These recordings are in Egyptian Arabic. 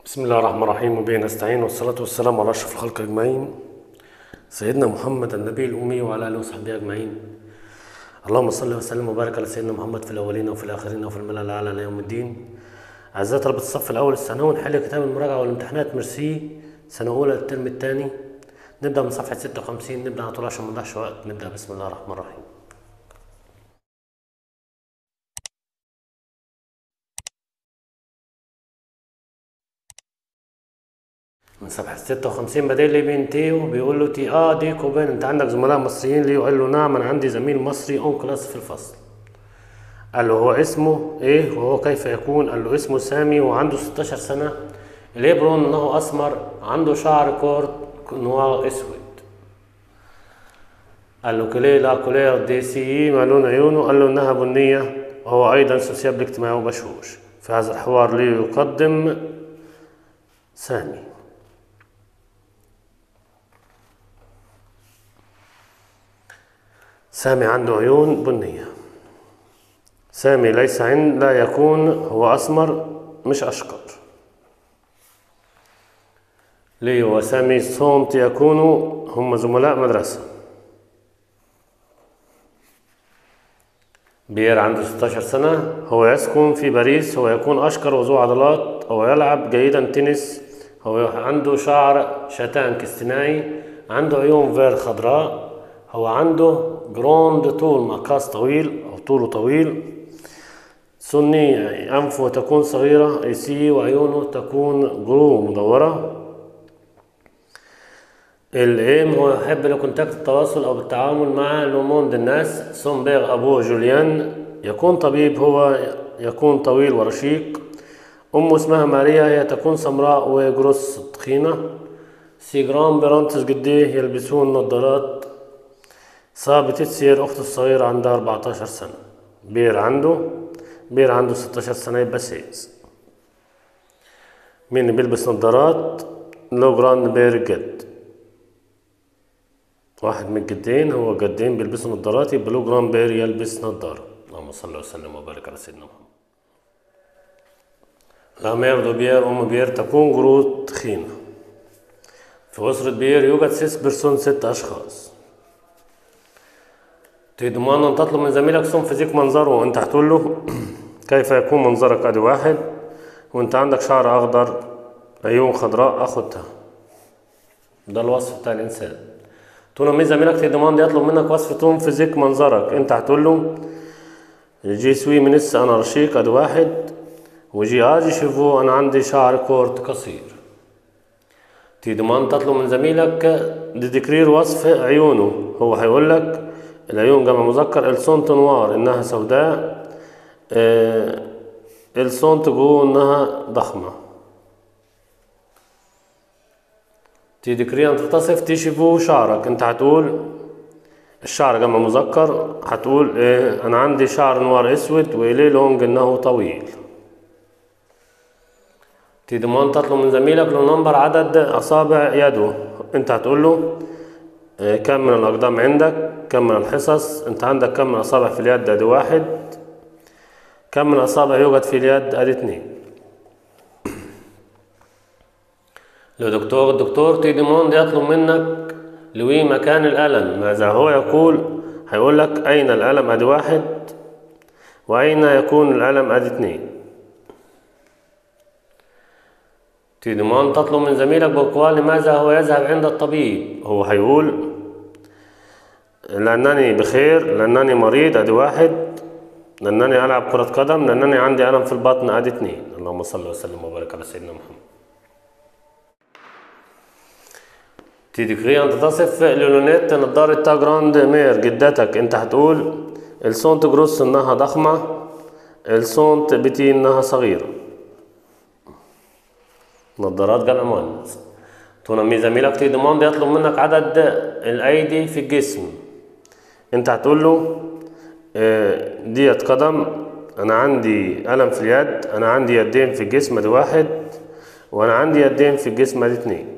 بسم الله الرحمن الرحيم وبه نستعين والصلاة والسلام على أشرف الخلق أجمعين سيدنا محمد النبي الأمي وعلى آله وصحبه أجمعين اللهم صل وسلم وبارك على سيدنا محمد في الأولين وفي الآخرين وفي الملأ الأعلى إلى يوم الدين أعزائي طلبة الصف الأول الثانوي نحل كتاب المراجعة والامتحانات ميرسي سنة أولى الترم الثاني نبدأ من صفحة 56 نبدأ على طول عشان ما نضيعش وقت نبدأ بسم الله الرحمن الرحيم من صفحة 56 بدأ لي بين تيو بيقول له تي اه دي كوبين انت عندك زملاء مصريين ليه وقال له نعم انا عندي زميل مصري اون كلاس في الفصل قال له هو اسمه ايه وهو كيف يكون قال له اسمه سامي وعنده 16 سنة الابرون انه اسمر عنده شعر كورت نوار اسود قال له كليه لا كولير دي سي ما لون عيونه قال له انها بنية وهو ايضا سوسيابل اجتماعي وبشوش في هذا الحوار ليقدم سامي سامي عنده عيون بنية سامي ليس عند لا يكون هو أسمر مش أشقر ليه وسامي صومت يكونوا هم زملاء مدرسة بيير عنده 16 سنة هو يسكن في باريس هو يكون أشقر وذو عضلات هو يلعب جيدا تنس هو عنده شعر شتان كاستنائي عنده عيون فير خضراء هو عنده جروند طول مقاس طويل أو طوله طويل سني أنفه تكون صغيرة ايسي وعيونه تكون جرو مدورة الايم هو يحب الكونتاكت التواصل أو التعامل مع لوموند الناس سومبيغ أبوه جوليان يكون طبيب هو يكون طويل ورشيق أمه اسمها ماريا هي تكون سمراء وجروس تخينة سيجرام برانتس جديه يلبسون نظارات صابة تسير أخته الصغيرة عندها 14 سنة بير عنده بير عنده 16 سنة يبقى سيز مين اللي بيلبس نظارات لو جراند بير جد واحد من الجدين هو جدين بيلبسوا نظارات يبقى لو جراند بير يلبس نظارة اللهم صل وسلم وبارك على سيدنا محمد لا مير دو بير أم بير تكون جروت تخينة في أسرة بير يوجد سيس بيرسون ست أشخاص تضمن أن تطلب من زميلك صم فيزيك منظره وأنت هتقول له كيف يكون منظرك أدي واحد وأنت عندك شعر أخضر عيون خضراء أخدها ده الوصف بتاع الإنسان تقول له مين زميلك تضمن دي يطلب منك وصف توم فيزيك منظرك أنت هتقول له جي سوي منس أنا رشيق أدي واحد وجي آجي شوفوا أنا عندي شعر كورت قصير تضمن تطلب من زميلك ديكرير وصف عيونه هو هيقول لك العيون جمع مذكر السونت نوار انها سوداء آه السونت جو انها ضخمة تيدكري ان تتصف تشوفوا شعرك انت هتقول الشعر جمع مذكر هتقول إيه انا عندي شعر نوار اسود واليه لونج انه طويل تضمن تطلب من زميلك لو نمبر عدد اصابع يده انت هتقول له كم من الأقدام عندك كم من الحصص أنت عندك كم من أصابع في اليد أدي واحد كم من أصابع يوجد في اليد أدي اتنين لو دكتور الدكتور تيديموند يطلب منك لوي مكان الألم ماذا هو يقول هيقول لك أين الألم أدي واحد وأين يكون الألم أدي اتنين تيدمان تطلب من زميلك بقوال لماذا هو يذهب عند الطبيب هو هيقول لأنني بخير لأنني مريض أدي واحد لأنني ألعب كرة قدم لأنني عندي ألم في البطن أدي اتنين اللهم صل وسلم وبارك على سيدنا محمد تيديكري أن تصف لولونيت نظارة تا جراند مير جدتك أنت هتقول السونت جروس إنها ضخمة السونت بتي إنها صغيرة نظارات جمع مؤنث تنمي زميلك تضمن يطلب منك عدد الايدي في الجسم انت هتقول له ديت قدم انا عندي الم في اليد انا عندي يدين في الجسم ادي واحد وانا عندي يدين في الجسم ادي اتنين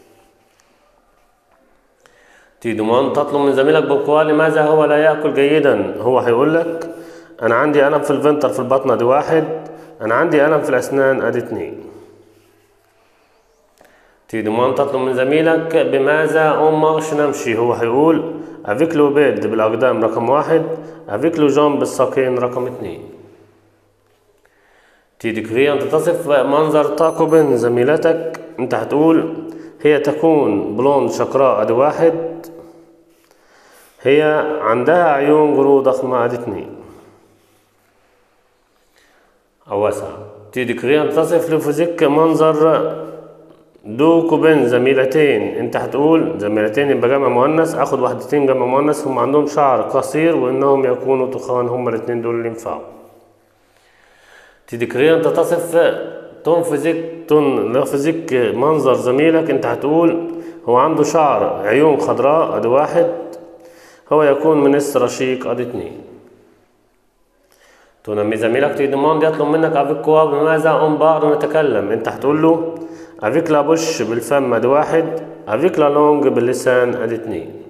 تضمن تطلب من زميلك بقوة لماذا هو لا يأكل جيدا هو هيقول لك انا عندي الم في الفنتر في البطن ادي واحد انا عندي الم في الاسنان ادي اتنين تيجي دمان تطلب من زميلك بماذا أم مارش نمشي هو هيقول افيك لو بيد بالأقدام رقم واحد افيك لو جامب بالساقين رقم اثنين تيجي كفي أنت تصف منظر تاكو بين زميلتك أنت هتقول هي تكون بلوند شقراء أدي واحد هي عندها عيون قرود ضخمة أدي اثنين أو واسعة تيجي كفي أنت تصف لفوزيك منظر دوكو بين زميلتين انت هتقول زميلتين يبقى جمع مؤنث اخد واحدتين جمع مؤنث هم عندهم شعر قصير وانهم يكونوا تخان هم الاتنين دول اللي ينفعوا تذكريا انت تصف تنفذك تنفذك منظر زميلك انت هتقول هو عنده شعر عيون خضراء ادي واحد هو يكون من رشيق ادي اتنين تنمي زميلك تيجي دي يطلب منك افيك كوا بماذا ام بعض نتكلم انت هتقول له افيك لا بوش بالفم ادي واحد افيك لا لونج باللسان ادي اتنين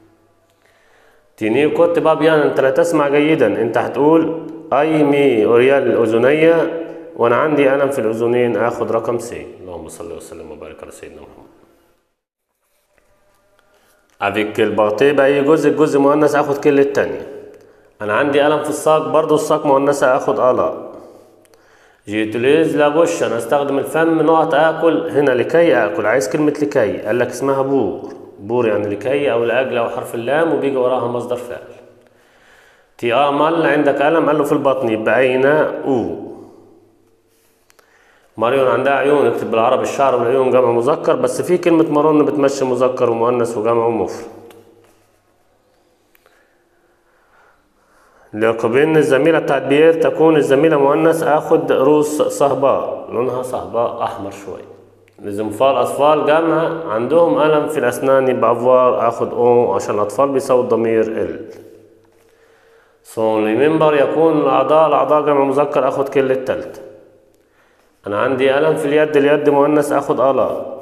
تيني كنت بابيان انت لا تسمع جيدا انت هتقول اي مي اوريال الاذنية وانا عندي الم في الاذنين اخد رقم سي اللهم صل وسلم وبارك على سيدنا محمد افيك الباطي باي جزء جزء مؤنث اخد كل التانية انا عندي الم في الساق برضو الساق مؤنثة اخد الا جيتوليز لا بوش انا استخدم الفم نقط اكل هنا لكي اكل عايز كلمة لكي قال لك اسمها بور بور يعني لكي او لاجل او حرف اللام وبيجي وراها مصدر فاعل تي امل عندك الم قال له في البطن يبقى اين او ماريون عندها عيون اكتب بالعربي الشعر والعيون جمع مذكر بس في كلمة مارون بتمشي مذكر ومؤنث وجمع ومفرد لقبين الزميلة بتاعت بيير تكون الزميلة مؤنث اخد روس صهباء لونها صهباء احمر شوي لزنفال اطفال جمع عندهم الم في الاسنان يبقى افوار اخد او عشان الاطفال بيساوي الضمير ال صون المنبر يكون الاعضاء الاعضاء جمع مذكر اخد كل التالتة انا عندي الم في اليد اليد مؤنث اخد الا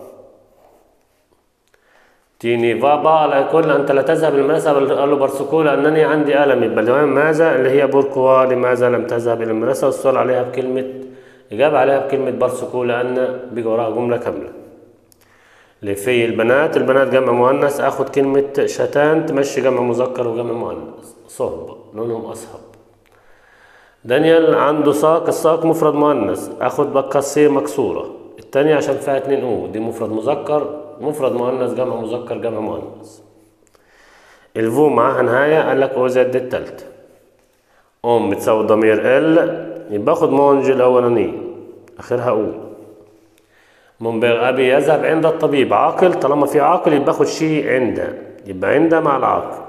تيني فابا على كل أنت لا تذهب المدرسة قال له برسكو لأنني عندي ألم يبقى الجواب ماذا اللي هي بوركوا لماذا لم تذهب إلى المدرسة والسؤال عليها بكلمة إجابة عليها بكلمة برسكو لأن بيجي وراها جملة كاملة لفي البنات البنات جمع مؤنث آخد كلمة شتان تمشي جمع مذكر وجمع مؤنث صهب لونهم أصهب دانيال عنده ساق الساق مفرد مؤنث آخد بكاسيه مكسورة التانية عشان فيها اتنين أو دي مفرد مذكر مفرد مؤنث جمع مذكر جمع مؤنث الفو معاها نهاية قال لك او زد التالتة ام بتساوي ضمير ال يبقى باخد مونج الأولانية آخرها او منبغ أبي يذهب عند الطبيب عاقل طالما في عاقل يبقى باخد شيء عنده يبقى عنده مع العاقل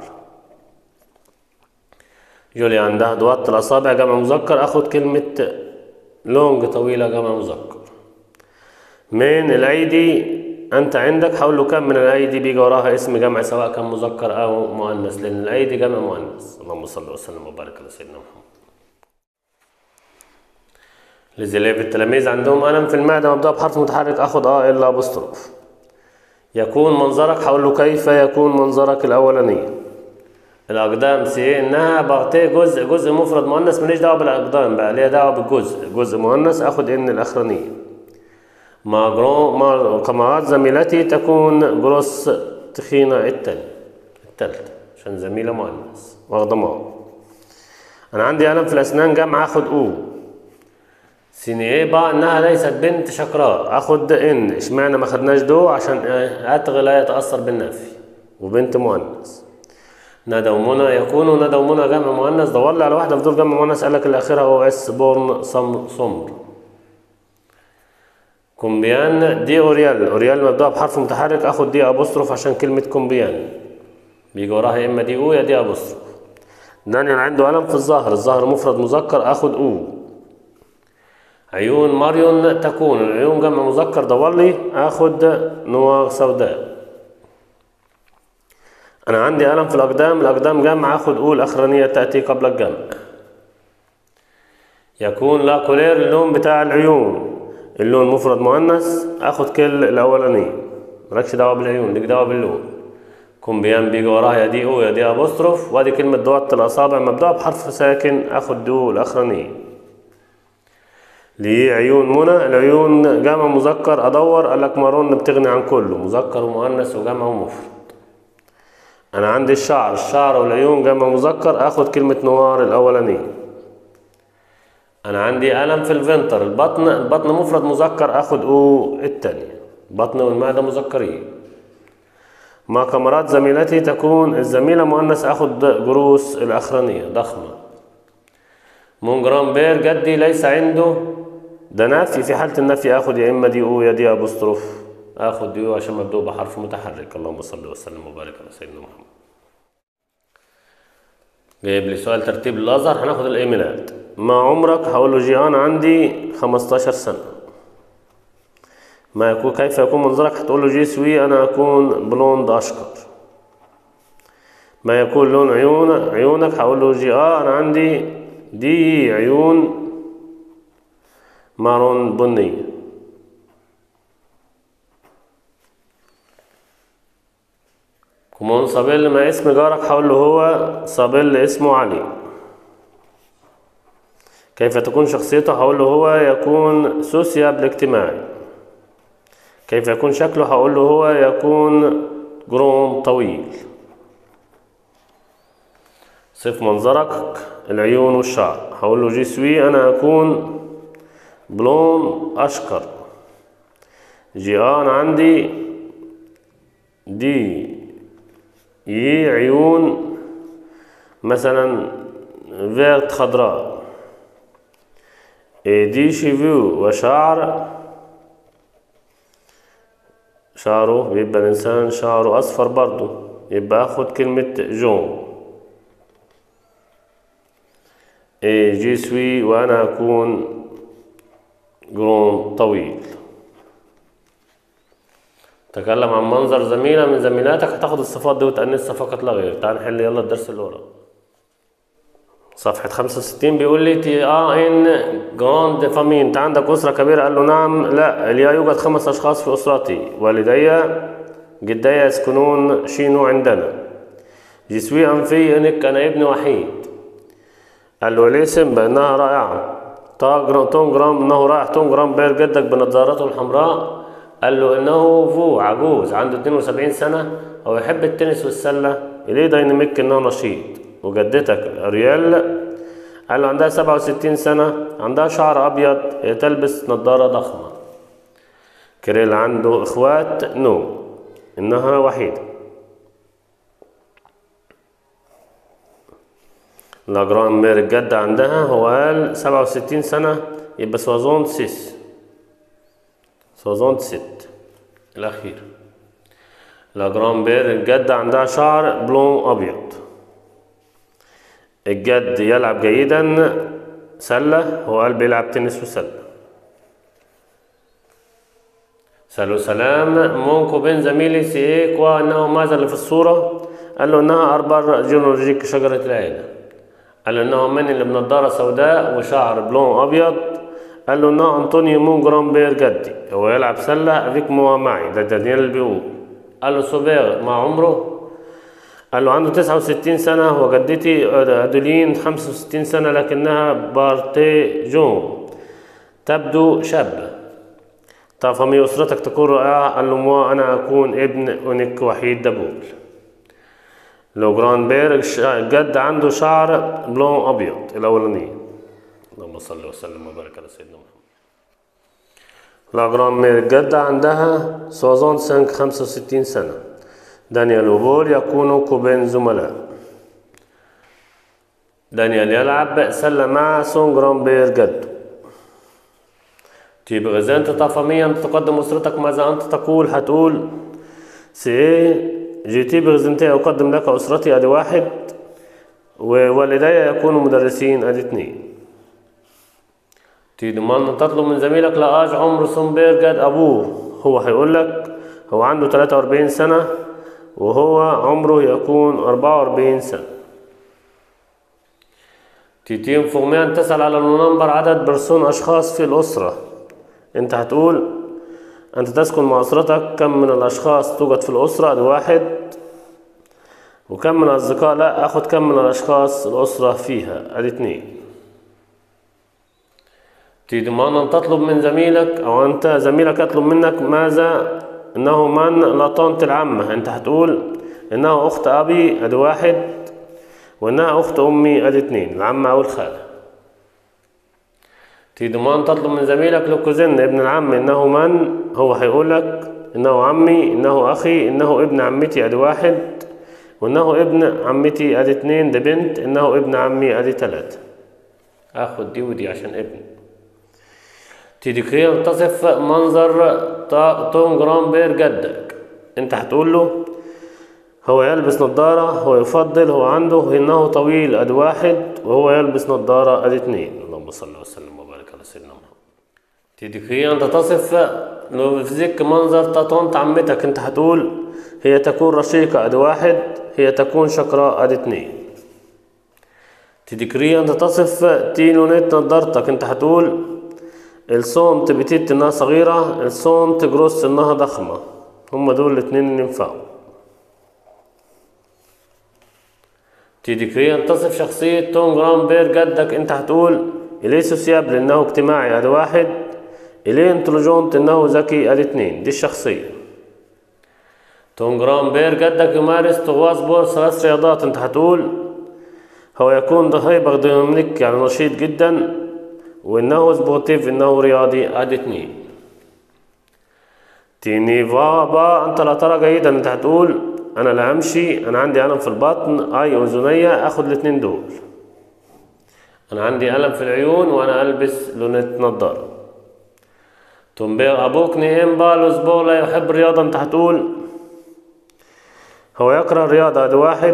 جولي عندها دوات الأصابع جمع مذكر أخد كلمة لونج طويلة جمع مذكر من الأيدي أنت عندك حول له كم من الأيدي بيجي وراها اسم جمع سواء كان مذكر أو مؤنث لأن الأيدي جمع مؤنث اللهم صل وسلم وبارك على سيدنا محمد لذلك التلاميذ عندهم ألم في المعدة مبدأ بحرف متحرك أخذ آه إلا بستروف يكون منظرك حول له كيف يكون منظرك الأولاني الأقدام سي إنها بغطي جزء جزء مفرد مؤنث ماليش دعوة بالأقدام بقى ليها دعوة بالجزء جزء مؤنث أخذ إن الأخرانية مع جرو مع كاميرات زميلتي تكون جروس تخينة التانية التالتة عشان زميلة مؤنث واخدة ماء أنا عندي ألم في الأسنان جمع آخد أو سينيبا إنها ليست بنت شقراء آخد إن إشمعنى ما خدناش دو عشان أتغ لا يتأثر بالنفي وبنت مؤنث ندومنا يكون ندومنا جمع مؤنث دور لي على واحدة في دول جمع مؤنث قال لك الأخيرة هو اس بورن صم صمر كومبيان دي اوريال اوريال مبدوء بحرف متحرك اخد دي ابوستروف عشان كلمة كومبيان بيجي وراها يا اما دي او يا دي ابوستروف دانيال عنده ألم في الظهر الظهر مفرد مذكر اخد او عيون ماريون تكون العيون جمع مذكر دور لي اخد نوار سوداء انا عندي ألم في الاقدام الاقدام جمع اخد او الاخرانية تأتي قبل الجمع يكون لا كولير اللون بتاع العيون اللون مفرد مؤنث اخد كل الاولاني مالكش دعوه بالعيون ليك دعوه باللون كومبيان بيجي وراها يا دي او يا دي ابوستروف وادي كلمه دوت الاصابع مبدوء بحرف ساكن اخد دو الاخرانيه ليه عيون منى العيون جمع مذكر ادور قال لك مارون بتغني عن كله مذكر ومؤنث وجمع ومفرد انا عندي الشعر الشعر والعيون جمع مذكر اخد كلمة نوار الاولانية انا عندي قلم في الفنتر البطن البطن مفرد مذكر اخد او التانية البطن والمعدة مذكرين مع كاميرات زميلتي تكون الزميلة مؤنث اخد جروس الاخرانية ضخمة مون جرام بير جدي ليس عنده ده نفي في حالة النفي اخد يا اما دي او يا دي ابوستروف اخد دي او عشان مبدوء بحرف متحرك اللهم صل وسلم وبارك على سيدنا محمد جايب لي سؤال ترتيب الازهر هناخد الايميلات ما عمرك هقول له جيان عندي 15 سنة ما يكون كيف يكون منظرك هتقول له جي سوي انا اكون بلوند اشقر ما يكون لون عيون عيونك هقول له جي اه انا عندي دي عيون مارون بنية كمون صابيل ما اسم جارك هقول له هو صابيل اسمه علي كيف تكون شخصيته هقول له هو يكون سوسيابل اجتماعي كيف يكون شكله هقول له هو يكون جروم طويل صف منظرك العيون والشعر هقول له جي سوي انا اكون بلون اشقر جي آه انا عندي دي يي عيون مثلا فيرت خضراء إيه دي شيفو وشعر شعره بيبقى الإنسان شعره أصفر برضو يبقى أخد كلمة جون إيه جي سوي وأنا أكون جرون طويل تكلم عن منظر زميلة من زميلاتك هتاخد الصفات دي وتأنسها فقط لا غير تعال نحل يلا الدرس اللي وراه صفحة 65 بيقول لي تي اه ان جراند فامي انت عندك أسرة كبيرة قال له نعم لا لا يوجد خمس أشخاص في أسرتي والدي جدي يسكنون شينو عندنا جسوي أنفي إنك أنا ابن وحيد قال له الاسم بأنها رائعة تونجرام إنه رائع تونجرام بير جدك بنظاراته الحمراء قال له إنه فو عجوز عنده 72 سنة هو يحب التنس والسلة إليه دايناميك إنه نشيط وجدتك أريال قال له عندها 67 سنة عندها شعر أبيض هي تلبس نظارة ضخمة كريل عنده إخوات نو إنها وحيدة لاجرام مير الجدة عندها هو قال 67 سنة يبقى سوازون سيس سوازون ست الأخير لاجرام بير الجدة عندها شعر بلون أبيض الجد يلعب جيدا سلة هو قال بيلعب تنس وسلة سألوا سلام مونكو بين زميلي سيك وأنه ماذا اللي في الصورة قال له إنها أربر جينولوجيك شجرة العيلة قال له إنه من اللي بنضارة سوداء وشعر بلون أبيض قال له إنه أنطونيو مون جرام بير جدي هو يلعب سلة أفيك موا معي ده دانيال اللي بيقول قال له سوبير مع عمره قال له عنده 69 سنة وجدتي أدولين 65 سنة لكنها بارتي جون تبدو شابة طب فمي أسرتك تكون رائعة قال له موا أنا أكون ابن أونيك وحيد دبول لو جران بير الجد عنده شعر بلون أبيض الأولانية اللهم صل وسلم وبارك على سيدنا محمد لا جران بير الجد عندها سوزون سانك 65 سنة دانيال وبول يكونوا كوبين زملاء دانيال يلعب سلة مع سون جران بير جد تيب غزان تطافميا تقدم أسرتك ماذا أنت تقول هتقول سي جيتي بغزنتي أقدم لك أسرتي أدي واحد ووالدي يكونوا مدرسين أدي اتنين تي ضمان تطلب من زميلك لآج عمر سومبير جد أبوه هو هيقول لك هو عنده 43 سنة وهو عمره يكون 44 سنة تيتيم فوقميا تسأل على المنبر عدد برسون أشخاص في الأسرة أنت هتقول أنت تسكن مع أسرتك كم من الأشخاص توجد في الأسرة دي واحد وكم من الأصدقاء لا أخد كم من الأشخاص الأسرة فيها أدي اتنين تريد أن تطلب من زميلك أو أنت زميلك يطلب منك ماذا إنه من لا طنط العمة أنت هتقول إنه أخت أبي أدي واحد وإنها أخت أمي أدي اتنين العمة أو الخالة تريد أن تطلب من زميلك لكوزن ابن العم إنه من هو هيقول لك إنه عمي إنه أخي إنه ابن عمتي أدي واحد وإنه ابن عمتي أدي اتنين دي بنت إنه ابن عمي أدي تلاتة آخد دي ودي عشان ابن تديكريا تصف منظر توم جرامبير جدك انت هتقول له هو يلبس نظارة هو يفضل هو عنده انه طويل ادي واحد وهو يلبس نظارة ادي اتنين اللهم صل وسلم وبارك على سيدنا محمد تديكريا انت تصف لو في ذيك منظر طنط عمتك انت هتقول هي تكون رشيقة ادي واحد هي تكون شقراء ادي اتنين تديكريا انت تصف تيلونيت نظارتك انت هتقول الصومت بتيت انها صغيرة الصومت جروس انها ضخمة هما دول الاتنين اللي ينفعوا تيديكريا تصف شخصية توم جرامبير جدك انت هتقول إليه سوسيابل انه اجتماعي ادي واحد إليه انتليجونت انه ذكي ادي اتنين دي الشخصية توم جرامبير جدك يمارس تغواص بور ثلاث رياضات انت هتقول هو يكون ضهيبة ديناميك يعني نشيط جدا وانه سبورتيف انه رياضي ادي اتنين تيني با انت لا ترى جيدا انت هتقول انا لا امشي انا عندي الم في البطن اي اذنية اخد الاتنين دول انا عندي الم في العيون وانا البس لونة نظارة تنبير ابوك نيم بالوسبور لا يحب الرياضة انت هتقول هو يكره الرياضة ادي واحد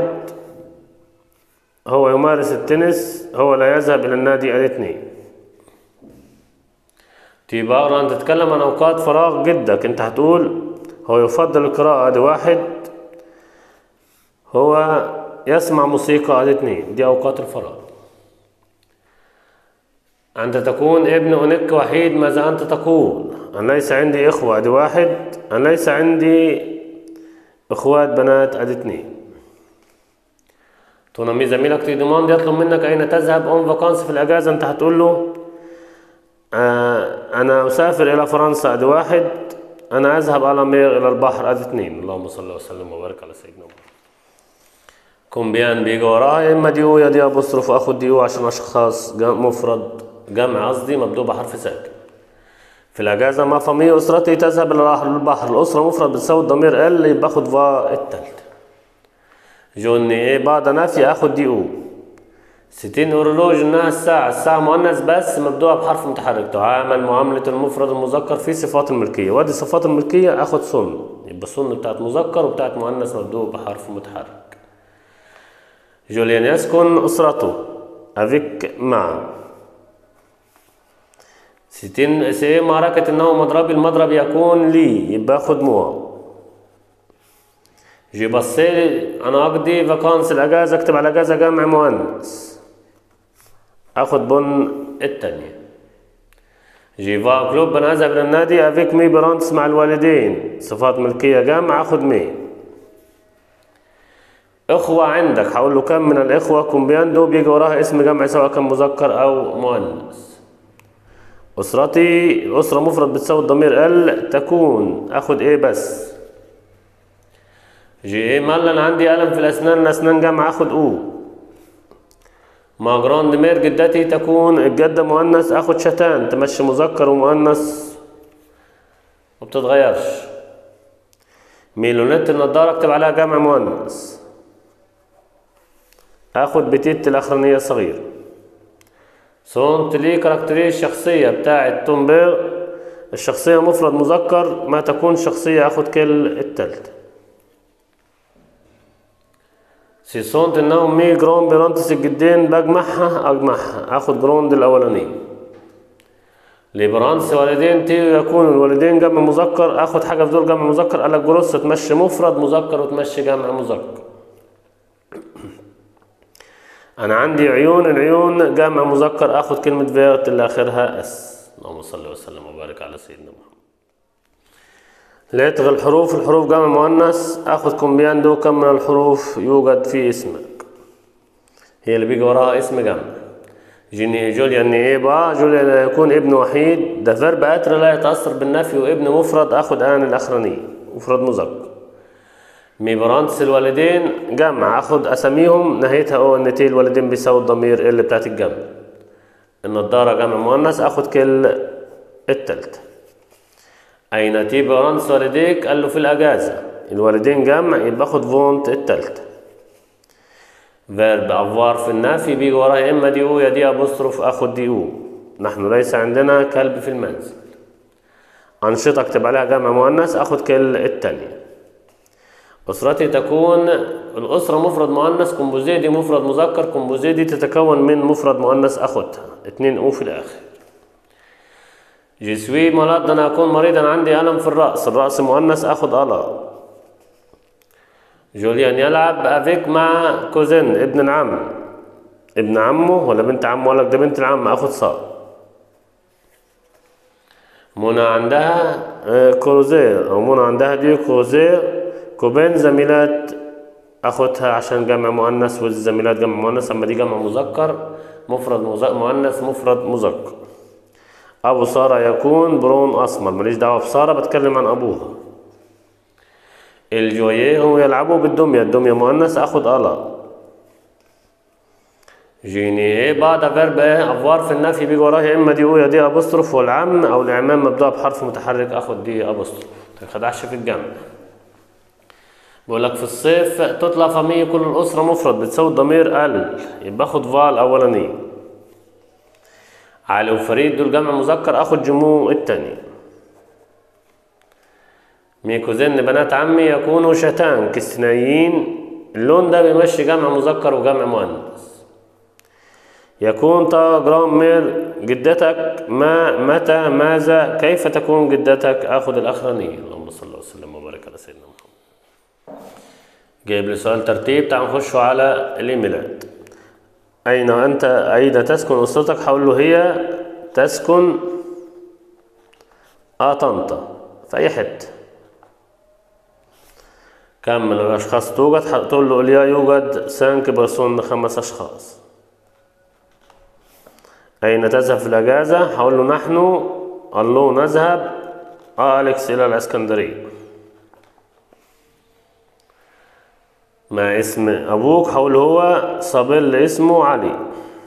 هو يمارس التنس هو لا يذهب الى النادي ادي اتنين تبقى أنت تتكلم عن أوقات فراغ جدك أنت هتقول هو يفضل القراءة دي واحد هو يسمع موسيقى دي اتنين دي أوقات الفراغ أنت تكون ابن أنك وحيد ماذا أنت تقول أن ليس عندي إخوة دي واحد أن ليس عندي إخوات بنات أدي اتنين تنمي زميلك تيدمان يطلب منك أين تذهب أون فاكانس في الأجازة أنت هتقول له آه أنا أسافر إلى فرنسا أدي واحد أنا أذهب على مير إلى البحر أدي اثنين اللهم صل وسلم وبارك على سيدنا محمد كومبيان بيجي وراها يا إما ديو يا دي أبوستروف أخد ديو عشان أشخاص مفرد جمع قصدي مبدوء بحرف ساكن في الأجازة مع فامي أسرتي تذهب إلى البحر الأسرة مفرد بتساوي الضمير ال يبقى أخد فا التالتة جوني إيه بعد نفي أخد دي أو ستين أورولوج إنها الساعة الساعة مؤنث بس مبدوءة بحرف متحرك تعامل معاملة المفرد المذكر في صفات الملكية وادي صفات الملكية آخد صن يبقى صن بتاعت مذكر وبتاعت مؤنث مبدوء بحرف متحرك جوليان يسكن أسرته أفيك معا ستين سي معركة إنه مضربي المضرب يكون لي يبقى آخد موا جي بصي أنا أقضي فاكانس الأجازة أكتب على أجازة جمع مؤنث اخد بن التانية جيفا كلوب انا اذهب الى النادي افيك مي برانتس مع الوالدين صفات ملكية جمع اخد مي اخوة عندك هقول له كم من الاخوة كومبياندو بيجي وراها اسم جمع سواء كان مذكر او مؤنث اسرتي الاسرة مفرد بتساوي الضمير ال تكون اخد ايه بس جي ايه مالا عندي الم في الاسنان الاسنان جمع اخد او مع جراند مير جدتي تكون الجدة مؤنث اخد شتان تمشي مذكر ومؤنث وبتتغيرش ميلونات النضارة اكتب عليها جمع مؤنث اخد بتيت الاخرانية صغيرة صونت لي كاركترية الشخصية بتاعة تومبير الشخصية مفرد مذكر ما تكون شخصية اخد كل التالتة سي صونت انهم مي جرون بيرانتس الجدين بجمعها اجمعها اخد جروند الاولاني لبرانتس والدين تي يكون الوالدين جمع مذكر اخد حاجه في دول جمع مذكر قالك جروس تمشي مفرد مذكر وتمشي جمع مذكر انا عندي عيون العيون جمع مذكر اخد كلمه فيرت اللي اخرها اس اللهم صل وسلم وبارك على سيدنا محمد ليتغ الحروف الحروف جمع مؤنث اخذ كومبياندو كم من الحروف يوجد في اسمك هي اللي بيجي وراها اسم جمع جيني جوليان نيبا جوليان يكون ابن وحيد ده فيرب أتر لا يتأثر بالنفي وابن مفرد أخد آن الأخراني مفرد مذكر ميبرانتس الوالدين جمع أخد أساميهم نهايتها أو إن تي الوالدين بيساوي الضمير اللي بتاعت الجمع النضارة جمع مؤنث أخد كل التالتة أين تي برانس والديك قال له في الأجازة الوالدين جمع يبقى أخد فونت التالتة فيرب افوار في النفي بيجي وراه يا اما دي او يا دي ابوستروف اخد دي او نحن ليس عندنا كلب في المنزل أنشطة اكتب عليها جمع مؤنث اخد كل التانية أسرتي تكون الأسرة مفرد مؤنث كومبوزيه دي مفرد مذكر كومبوزيه دي تتكون من مفرد مؤنث أخدها اتنين أو في الآخر جسوي مرض أنا أكون مريضا عندي ألم في الرأس الرأس مؤنث أخد ألا جوليان يلعب افيك مع كوزين ابن العم ابن عمه ولا بنت عمه ولا ده بنت العم اخد صار منى عندها آه، كوزير او منى عندها دي كوزير كوبين زميلات اخدها عشان جمع مؤنث والزميلات جمع مؤنث اما دي جمع مذكر مفرد مذ- مؤنث مفرد مذكر ابو ساره يكون برون اسمر ماليش دعوه بساره بتكلم عن ابوها الجويه هم يلعبوا بالدميه الدميه مؤنث اخد الا جيني بعد فيرب ايه افوار في النفي بيجي وراه يا اما دي او يا دي ابوستروف والعم او الاعمام مبدوء بحرف متحرك اخد دي ابوستروف تخدعش في الجمع بيقول لك في الصيف تطلع فمية كل الأسرة مفرد بتساوي الضمير ال يبقى اخد فال أولانية علي وفريد دول جمع مذكر اخد جمو التاني ميكوزين بنات عمي يكونوا شتان كاستنائيين اللون ده بيمشي جمع مذكر وجمع مؤنث يكون تا جرامر جدتك ما متى ماذا كيف تكون جدتك اخد الاخرانية اللهم صل وسلم وبارك على سيدنا محمد جايب لي سؤال ترتيب تعال نخشوا على الايميلات أين أنت أين تسكن أسرتك؟ هقول له هي تسكن آه طنطا في أي حتة كم من الأشخاص توجد؟ هتقول له لا يوجد سانك بيرسون خمس أشخاص أين تذهب في الأجازة؟ هقول له نحن الله نذهب آه أليكس إلى الإسكندرية ما اسم أبوك هقول هو صابيل اسمه علي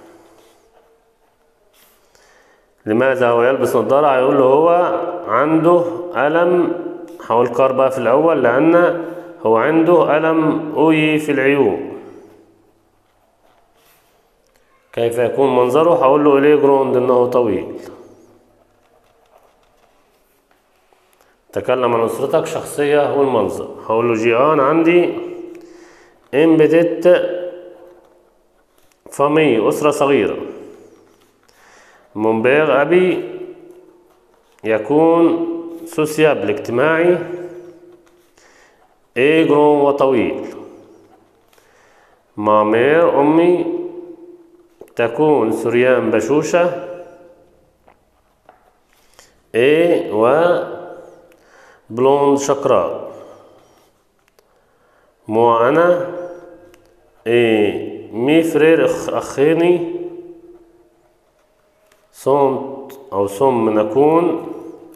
لماذا هو يلبس نظارة هيقول له هو عنده ألم هقول كار بقى في الأول لأن هو عنده ألم أوي في العيون كيف يكون منظره هقول له إليه جروند إنه طويل تكلم عن أسرتك شخصية والمنظر هقول له جيان عندي إن بدت فمي أسرة صغيرة منبغ أبي يكون سوسيابل اجتماعي إيجرو وطويل مامير أمي تكون سريان بشوشة إيه و بلوند شقراء مو أنا إيه مي فرير أخ أخيني صمت أو صم نكون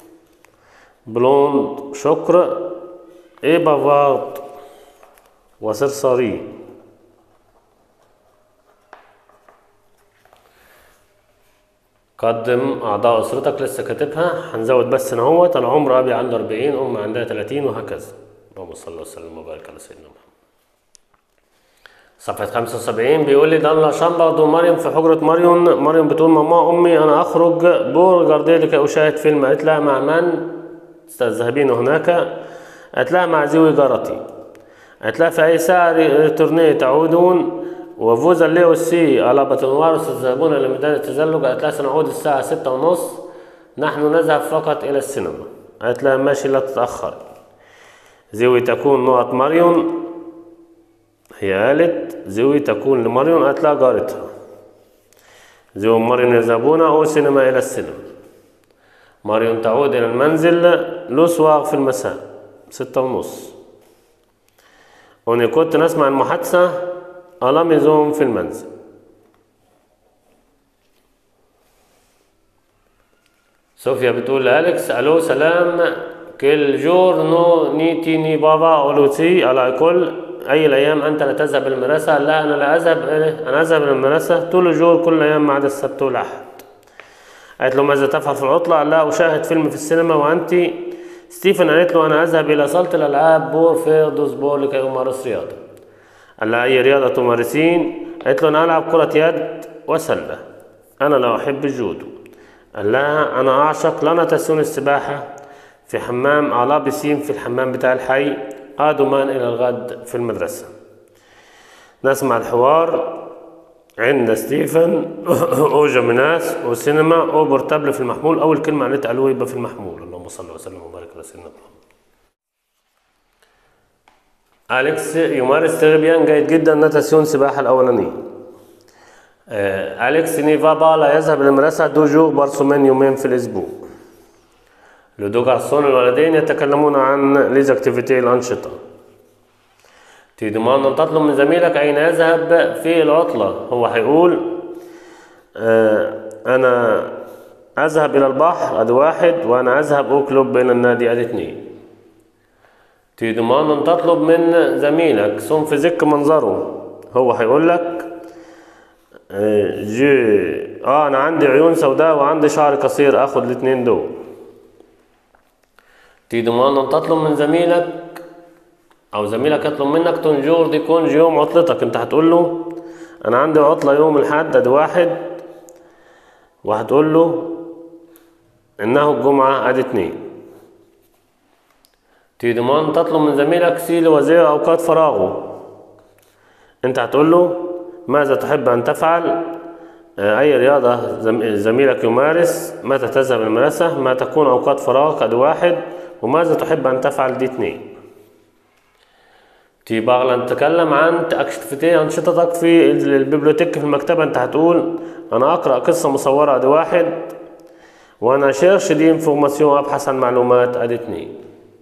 بلوند شكر إيه بافارد وصرصاري قدم أعضاء أسرتك لسه كاتبها هنزود بس هنا اهوت العمر أبي عنده 40 أم عندها 30 وهكذا اللهم صل وسلم وبارك على سيدنا محمد صفحة 75 بيقول لي دانا شامبرد ومريم في حجرة مريم مريم بتقول ماما أمي أنا أخرج بور جارديه لكي أشاهد فيلم قالت لها مع من؟ تذهبين هناك؟ قالت لها مع زوي جارتي قالت لها في أي ساعة ريتورنيه تعودون وفوزا ليو السي على باتنوار ستذهبون إلى ميدان التزلج قالت لها سنعود الساعة ستة ونص نحن نذهب فقط إلى السينما قالت لها ماشي لا تتأخر زوي تكون نقط مريم هي قالت زوي تكون لمريم قالت لها جارتها زوي ومريم يذهبون أو سينما إلى السينما مريم تعود إلى المنزل لو سواغ في المساء ستة ونص وأنا كنت نسمع المحادثة ألام يزوم في المنزل صوفيا بتقول لأليكس ألو سلام كل جور نو نيتي ني بابا أولوتي على كل أي الأيام أنت لا تذهب إلى المدرسة لا أنا لا أذهب أنا أذهب إلى المدرسة طول الجور كل أيام ما عدا السبت والأحد قالت له ماذا تفعل في العطلة؟ لا أشاهد فيلم في السينما وأنت؟ ستيفن قالت له أنا أذهب إلى صالة الألعاب بور فيردوسبور لكي أمارس رياضة. قال لها أي رياضة تمارسين؟ قالت له أنا ألعب كرة يد وسلة. أنا لا أحب الجودو. قال لها أنا أعشق لا نتاسيون السباحة في حمام على بسيم في الحمام بتاع الحي آدمان إلى الغد في المدرسة. نسمع الحوار عند ستيفن او جمناس او سينما او بورتابل في المحمول اول كلمه قالتها قالوا يبقى في المحمول اللهم صل وسلم وبارك على سيدنا محمد أليكس يمارس تغبيان جيد جدا نتاسيون سباحة الأولانية آه، أليكس نيفابا لا يذهب إلى المدرسة دو جور برسومين يومين في الأسبوع لدو غارسون الولدين يتكلمون عن ليزاكتيفيتي الأنشطة تيدمان أن تطلب من زميلك أين يذهب في العطلة هو هيقول آه أنا أذهب إلى البحر أدي واحد وأنا أذهب أكلب إلى النادي أدي اتنين تيدمان أن تطلب من زميلك صم في ذك منظره هو هيقول لك آه جي اه انا عندي عيون سوداء وعندي شعر قصير اخد الاتنين دول تيدمان ان تطلب من زميلك او زميلك يطلب منك تنجور دي كونج يوم عطلتك انت هتقول له انا عندي عطلة يوم الحد ادي واحد وهتقول له انه الجمعة ادي اتنين تيدمان تطلب من زميلك سيل وزير اوقات فراغه انت هتقول له ماذا تحب ان تفعل آه، اي رياضة زم- زميلك يمارس متى تذهب المدرسة ما تكون اوقات فراغك ادي واحد وماذا تحب ان تفعل دي اتنين تيبغى نتكلم عن اكتيفيتي انشطتك في البيبليوتيك في المكتبة انت هتقول انا اقرأ قصة مصورة ادي واحد وانا شيرش دي انفورماسيون ابحث عن معلومات ادي اتنين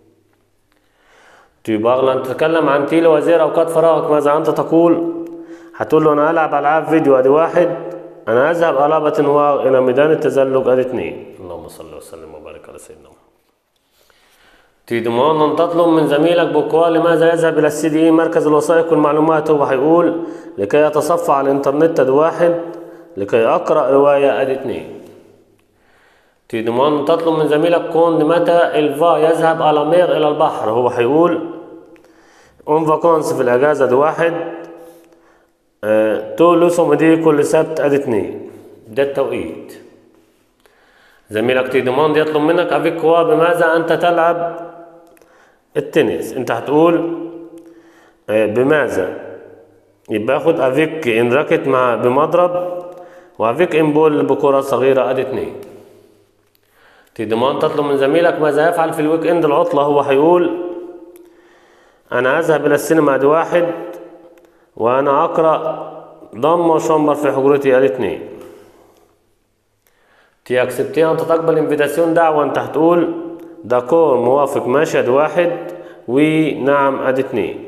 تيبغى نتكلم عن تيل وزير اوقات فراغك ماذا انت تقول هتقول له انا العب العاب فيديو ادي واحد انا اذهب العب انواع الى ميدان التزلج ادي اتنين اللهم صل وسلم وبارك على سيدنا محمد تيدمان أن تطلب من زميلك بكوا لماذا يذهب إلى السي دي مركز الوثائق والمعلومات هو هيقول لكي يتصفح على الإنترنت أدي واحد لكي أقرأ رواية أدي اتنين تيدمان أن تطلب من زميلك كون لمتى الفا يذهب على مير إلى البحر هو هيقول اون فاكونس في الأجازة أدي واحد آه، تو لوسو دي كل سبت أدي اتنين ده التوقيت زميلك تيدمان يطلب منك افيك كوا بماذا أنت تلعب التنس انت هتقول آه، بماذا يبقى اخد افيك ان راكت مع بمضرب وافيك ان بول بكرة صغيرة ادي اتنين تيدمان تطلب من زميلك ماذا يفعل في الويك اند العطلة هو هيقول انا اذهب الى السينما ادي واحد وانا اقرأ ضم وشمبر في حجرتي ادي اتنين تي اكسبتي انت تقبل انفيتاسيون دعوة انت هتقول داكور موافق ماشي ادي واحد ونعم ادي اتنين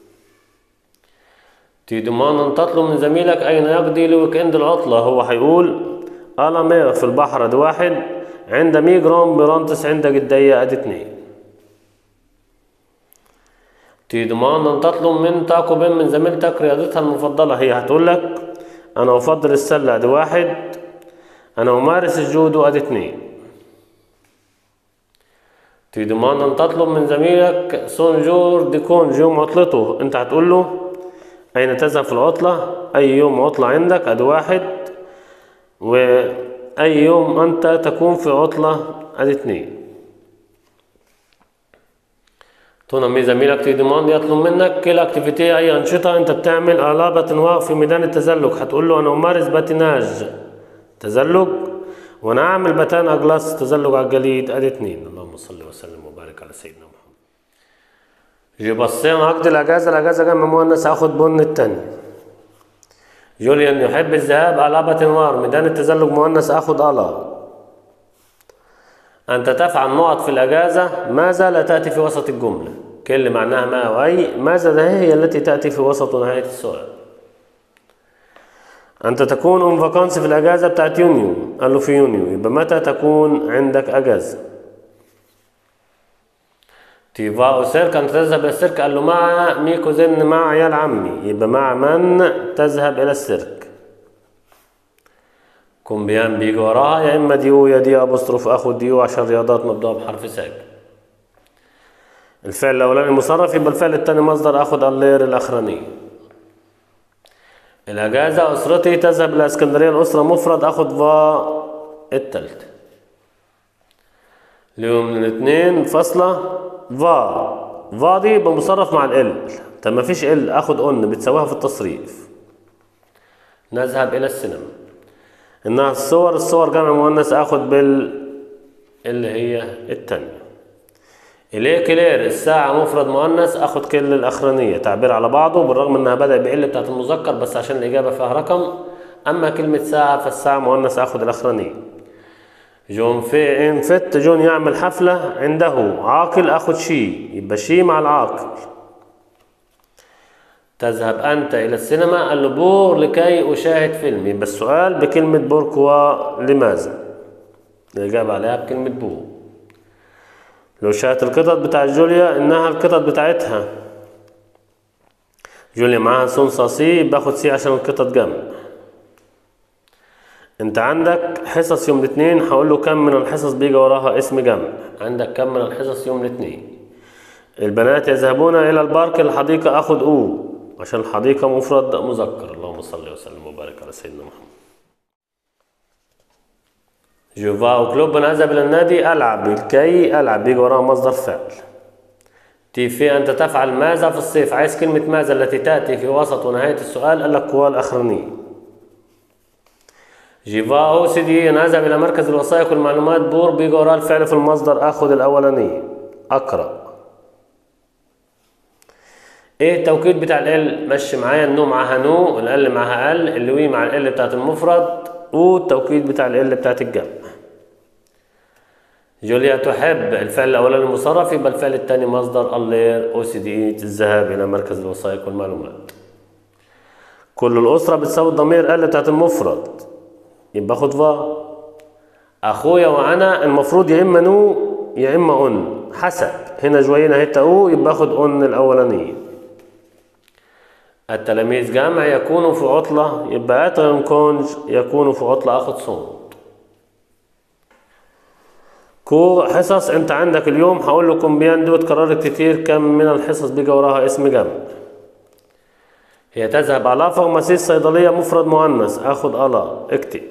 تيدمان ان تطلب من زميلك اين يقضي الويك اند العطلة هو هيقول الا مير في البحر ادي واحد عند ميجرام برانتس عند جدية ادي اتنين تيدمان ان تطلب من تاكو بين من زميلتك رياضتها المفضلة هي هتقول لك انا افضل السلة ادي واحد انا امارس الجودو ادي اتنين تيدمان ان تطلب من زميلك سونجور ديكون يوم عطلته انت هتقول له اين تذهب في العطلة اي يوم عطلة عندك ادي واحد واي يوم انت تكون في عطلة ادي اتنين تنمي زميلك تيدمان يطلب منك كل اكتيفيتي اي انشطة انت بتعمل الابة واقف في ميدان التزلج هتقول له انا امارس باتيناج تزلج وانا اعمل بتان اجلاس تزلج على الجليد ادي اتنين اللهم صل وسلم وبارك على سيدنا محمد جي بصين هقضي الاجازه الاجازه جنب مؤنث هاخد بن التاني جوليان يحب الذهاب على باتنوار ميدان التزلج مؤنث اخد الا انت تفعل نقط في الاجازه ماذا لا تاتي في وسط الجمله كل معناها ما واي ماذا ده هي التي تاتي في وسط نهايه السؤال أنت تكون أون فاكانس في الأجازة بتاعت يونيو قال له في يونيو يبقى متى تكون عندك أجازة تيفا أو سيرك أنت تذهب إلى السيرك قال له مع ميكو زن مع عيال عمي يبقى مع من تذهب إلى السيرك كومبيان بيجي وراها يا إما ديو يا دي أبوستروف أخو ديو عشان رياضات مبدوءة بحرف ساكن الفعل الأولاني مصرف يبقى الفعل الثاني مصدر أخذ اللير الأخراني الأجازة أسرتي تذهب إلى اسكندرية الأسرة مفرد أخذ فا التالت اليوم من الاثنين فاصلة فا فا دي بمصرف مع ال طب ما فيش ال اخد اون بتساويها في التصريف نذهب الى السينما انها الصور الصور جمع مؤنث اخد بال اللي هي التانية إليه كلير الساعة مفرد مؤنث اخد كل الاخرانية تعبير على بعضه بالرغم انها بدأ بإل بتاعت المذكر بس عشان الاجابة فيها رقم اما كلمة ساعة فالساعة مؤنث اخد الاخرانية جون في ان فت جون يعمل حفلة عنده عاقل اخد شي يبقى شي مع العاقل تذهب أنت إلى السينما قال له بور لكي أشاهد فيلم يبقى السؤال بكلمة بوركوا لماذا الإجابة عليها بكلمة بو لو شاهدت القطط بتاع جوليا إنها القطط بتاعتها جوليا معاها سون صاصي باخد سي عشان القطط جنب انت عندك حصص يوم الاثنين هقول له كم من الحصص بيجي وراها اسم جمع عندك كم من الحصص يوم الاثنين البنات يذهبون الى البارك الحديقه اخد او عشان الحديقه مفرد مذكر اللهم صل وسلم وبارك على سيدنا محمد جوفا وكلوب انا اذهب الى النادي العب الكي العب بيجي وراها مصدر فعل تيفي انت تفعل ماذا في الصيف عايز كلمه ماذا التي تاتي في وسط ونهايه السؤال قال لك قوى الاخرانيه جيفا او سي دي انا اذهب الى مركز الوثائق والمعلومات بور بيجي وراه الفعل في المصدر اخذ الاولانيه اقرا ايه التوكيد بتاع ال مشي معايا النو معاها نو ال معاها ال اللوي مع ال بتاعت المفرد والتوكيد بتاع ال بتاعت الجمع جوليا تحب الفعل الاولاني مصرف يبقى الفعل الثاني مصدر اللير او سي دي الذهاب الى مركز الوثائق والمعلومات كل الاسره بتساوي الضمير ال بتاعت المفرد يبقى خد فا اخويا وانا المفروض يا اما نو يا اما اون حسب هنا جوينا هيتا او يبقى اخد اون الاولانيه التلاميذ جمع يكونوا في عطلة يبقى اتغن كونج يكونوا في عطلة اخد صوت كو حصص انت عندك اليوم هقول لكم بيان دي اتكررت كتير كم من الحصص بيجي وراها اسم جمع هي تذهب على فارماسي الصيدلية مفرد مؤنث اخد الا اكتب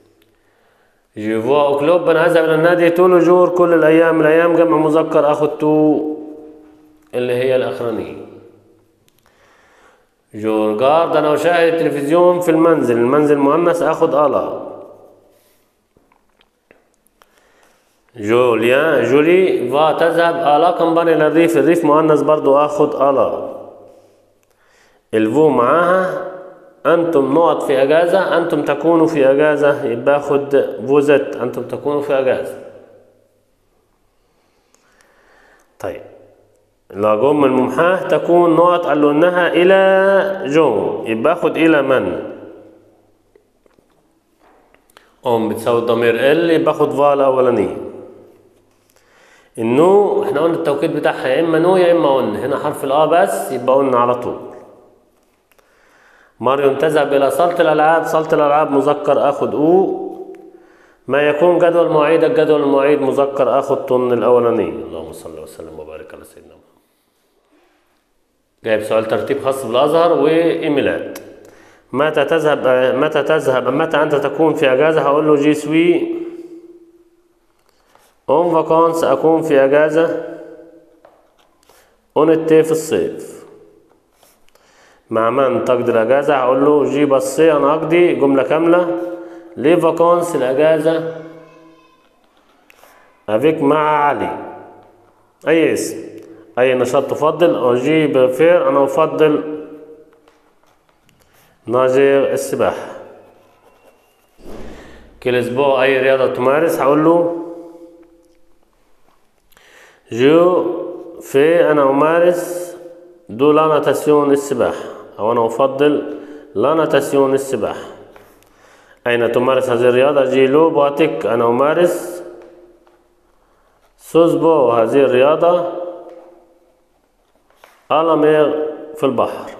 جيفوا كلوب انا اذهب الى النادي طول جور كل الايام الايام جمع مذكر اخد تو اللي هي الاخرانيه جورجارد انا اشاهد التلفزيون في المنزل المنزل مؤنث اخد الا جوليان جولي فا تذهب الا كمباني للريف الريف مؤنث برضو اخد الا الفو معاها انتم نقط في اجازه انتم تكونوا في اجازه يبقى اخد فوزت انتم تكونوا في اجازه طيب لاجوم الممحاه تكون نقط قال له انها الى جو يبقى اخد الى من ام بتساوي الضمير ال يبقى اخد فا الاولانيه النو احنا قلنا التوكيد بتاعها يا اما نو يا اما اون هنا حرف الاه بس يبقى قلنا على طول ماريو تذهب الى صاله الالعاب صاله الالعاب مذكر اخد او ما يكون جدول مواعيد الجدول المواعيد مذكر اخد طن الاولانيه اللهم صل وسلم وبارك على سيدنا محمد جايب سؤال ترتيب خاص بالازهر وايميلات متى تذهب متى تذهب متى انت تكون في اجازه هقول له جي سوي اون فاكونس اكون في اجازه اون التي في الصيف مع من تقضي الاجازه هقول له جي بصي انا اقضي جمله كامله لي فاكونس الاجازه افيك مع علي اي اسم اي نشاط تفضل اجيب فير انا افضل ناجر السباحه كل اسبوع اي رياضه تمارس هقول له جو في انا امارس دو لا ناتاسيون السباحه او انا افضل لا ناتاسيون السباحه أين تمارس هذه الرياضة جيلو باتك أنا أمارس سوزبو هذه الرياضة ألامير في البحر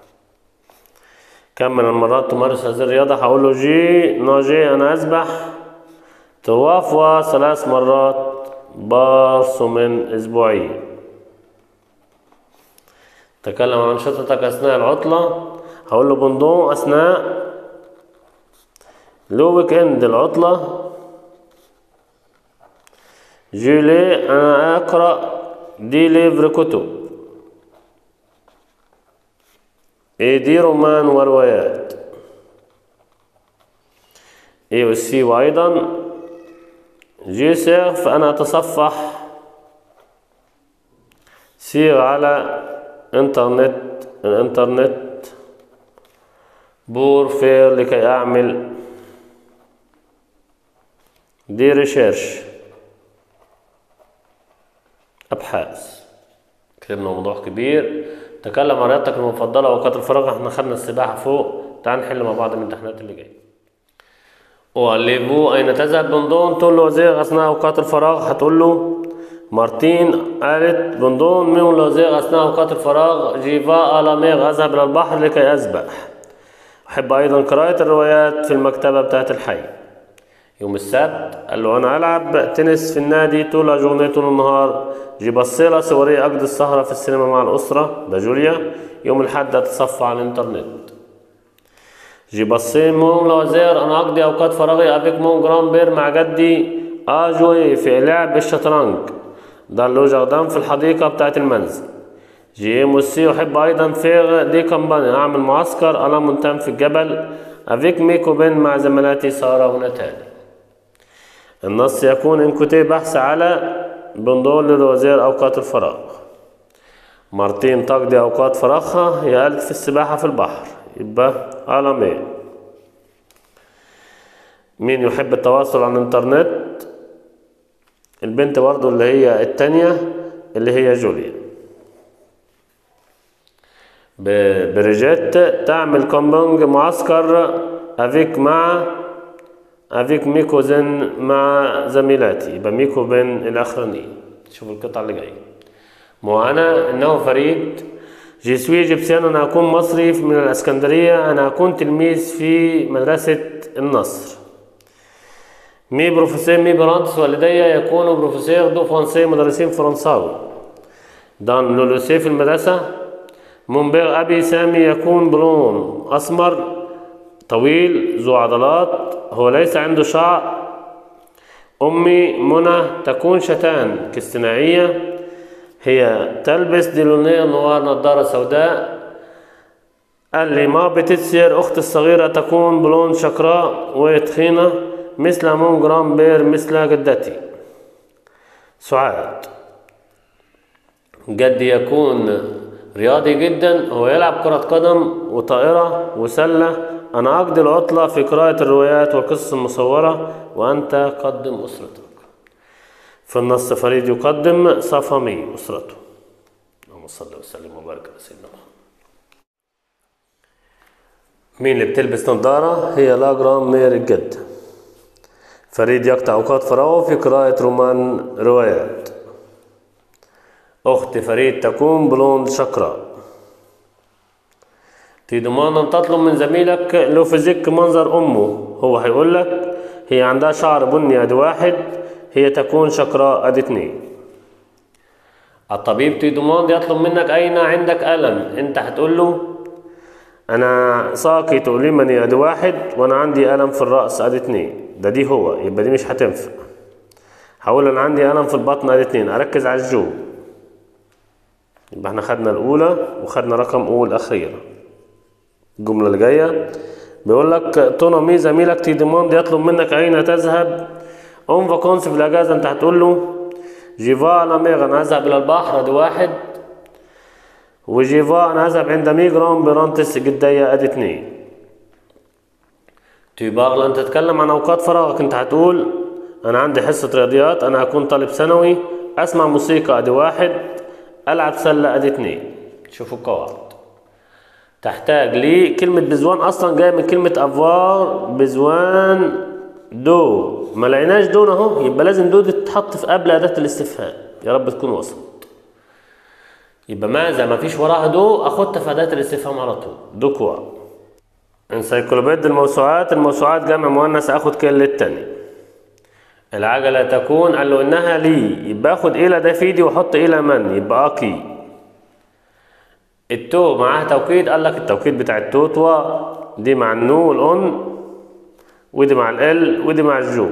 كم من المرات تمارس هذه الرياضة هقول له جي ناجي أنا أسبح توافوا ثلاث مرات بارسومن أسبوعيا تكلم عن أنشطتك أثناء العطلة هقول له بندون أثناء لو ويك إند العطلة جيلي أنا أقرأ دي ليفر كتب إيه دي رومان وروايات إيه والسي وأيضا جي سيرف أنا أتصفح سير على انترنت الانترنت بور فير لكي أعمل دي ريشيرش أبحاث كتبنا موضوع كبير تكلم عن رياضتك المفضلة وأوقات الفراغ احنا خدنا السباحة فوق تعال نحل مع بعض الامتحانات اللي جاية وقلبو أين تذهب بندون تقول له زيغ أثناء أوقات الفراغ هتقول له مارتين قالت بندون مين لوزيغ أثناء أوقات الفراغ جيفا ألاميغ أذهب إلى البحر لكي أسبح أحب أيضا قراءة الروايات في المكتبة بتاعت الحي يوم السبت قال له أنا ألعب تنس في النادي طول جورنيه طول النهار جي بصيلة صورية أقضي السهرة في السينما مع الأسرة ده جوليا يوم الحد أتصفى على الإنترنت جي بصي مون لوزير أنا أقضي أوقات فراغي أفيك مون جرام بير مع جدي أجوي في لعب الشطرنج ده له جردان في الحديقة بتاعت المنزل جي موسي أحب أيضا فيغ دي كامباني أعمل معسكر أنا منتم في الجبل أفيك ميكو بين مع زملاتي سارة ونتالي النص يكون إن كنت بحث على بنضول للوزير أوقات الفراغ مارتين تقضي أوقات فراغها هي قالت في السباحة في البحر يبقى ألمي مين يحب التواصل عن الإنترنت البنت برضو اللي هي التانية اللي هي جوليا بريجيت تعمل كومبونج معسكر أفيك مع أفيك ميكوزن مع زميلاتي يبقى ميكو بين الأخرانية شوفوا القطعة اللي جاية مو أنا إنه فريد جي سوي جبسيان أنا أكون مصري من الإسكندرية أنا أكون تلميذ في مدرسة النصر مي بروفيسور مي برانتس والدي يكونوا بروفيسور دو فرنسي مدرسين فرنساوي دان لولوسي في المدرسة منبغ أبي سامي يكون بلون أسمر طويل ذو عضلات هو ليس عنده شعر أمي منى تكون شتان كاستناعية هي تلبس ديلونية نوار نظارة سوداء قال لي ما بتتصير أختي الصغيرة تكون بلون شقراء وتخينة مثل مون جرام بير مثل جدتي سعاد جدي يكون رياضي جدا هو يلعب كرة قدم وطائرة وسلة أنا أقضي العطلة في قراءة الروايات والقصص المصورة وأنت قدم أسرتك في النص فريد يقدم صفمي أسرته اللهم صل وسلم وبارك على سيدنا محمد مين اللي بتلبس نظارة هي لاجرام مير الجد فريد يقطع أوقات فراغه في قراءة رومان روايات أخت فريد تكون بلوند شقراء تيدمان أن تطلب من زميلك لو فيزيك منظر أمه هو هيقول لك هي عندها شعر بني أدي واحد هي تكون شقراء أدي اتنين الطبيب تيدمان يطلب منك أين عندك ألم أنت هتقول له أنا ساقي تؤلمني أدي واحد وأنا عندي ألم في الرأس أدي اتنين ده دي هو يبقى دي مش هتنفع هقول أنا عندي ألم في البطن أدي اتنين أركز على الجو يبقى احنا خدنا الأولى وخدنا رقم أول أخيرا الجملة اللي جاية بيقول لك تونومي زميلك تيديموند يطلب منك أين تذهب أون فاكونس في الأجازة أنت هتقول له جيفا أنا ميغ أنا هذهب إلى البحر أدي واحد وجيفا أنا هذهب عند ميجرون برانتس جدية أدي اتنين تيباغ أنت تتكلم عن أوقات فراغك أنت هتقول أنا عندي حصة رياضيات أنا هكون طالب ثانوي أسمع موسيقى أدي واحد ألعب سلة أدي اتنين شوفوا القواعد تحتاج لكلمة بزوان أصلا جاية من كلمة أفوار بزوان دو ما لقيناش دون أهو يبقى لازم دو دي تتحط في قبل أداة الاستفهام يا رب تكون وصلت يبقى ماذا ما فيش وراها دو أخدها في أداة الاستفهام على طول دو كوا انسيكلوبيد الموسوعات الموسوعات جمع مؤنث اخد كل التاني العجلة تكون قال له انها لي يبقى اخد الى ده في ايدي واحط الى من يبقى اكي التو معاها توكيد قال لك التوكيد بتاع التوتوا دي مع النو والاون ودي مع ال ودي مع الجو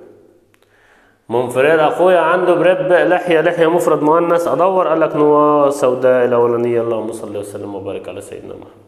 منفرد اخويا عنده برب لحيه لحيه مفرد مؤنث ادور قال لك نوا سوداء الاولانيه اللهم صل وسلم وبارك على سيدنا محمد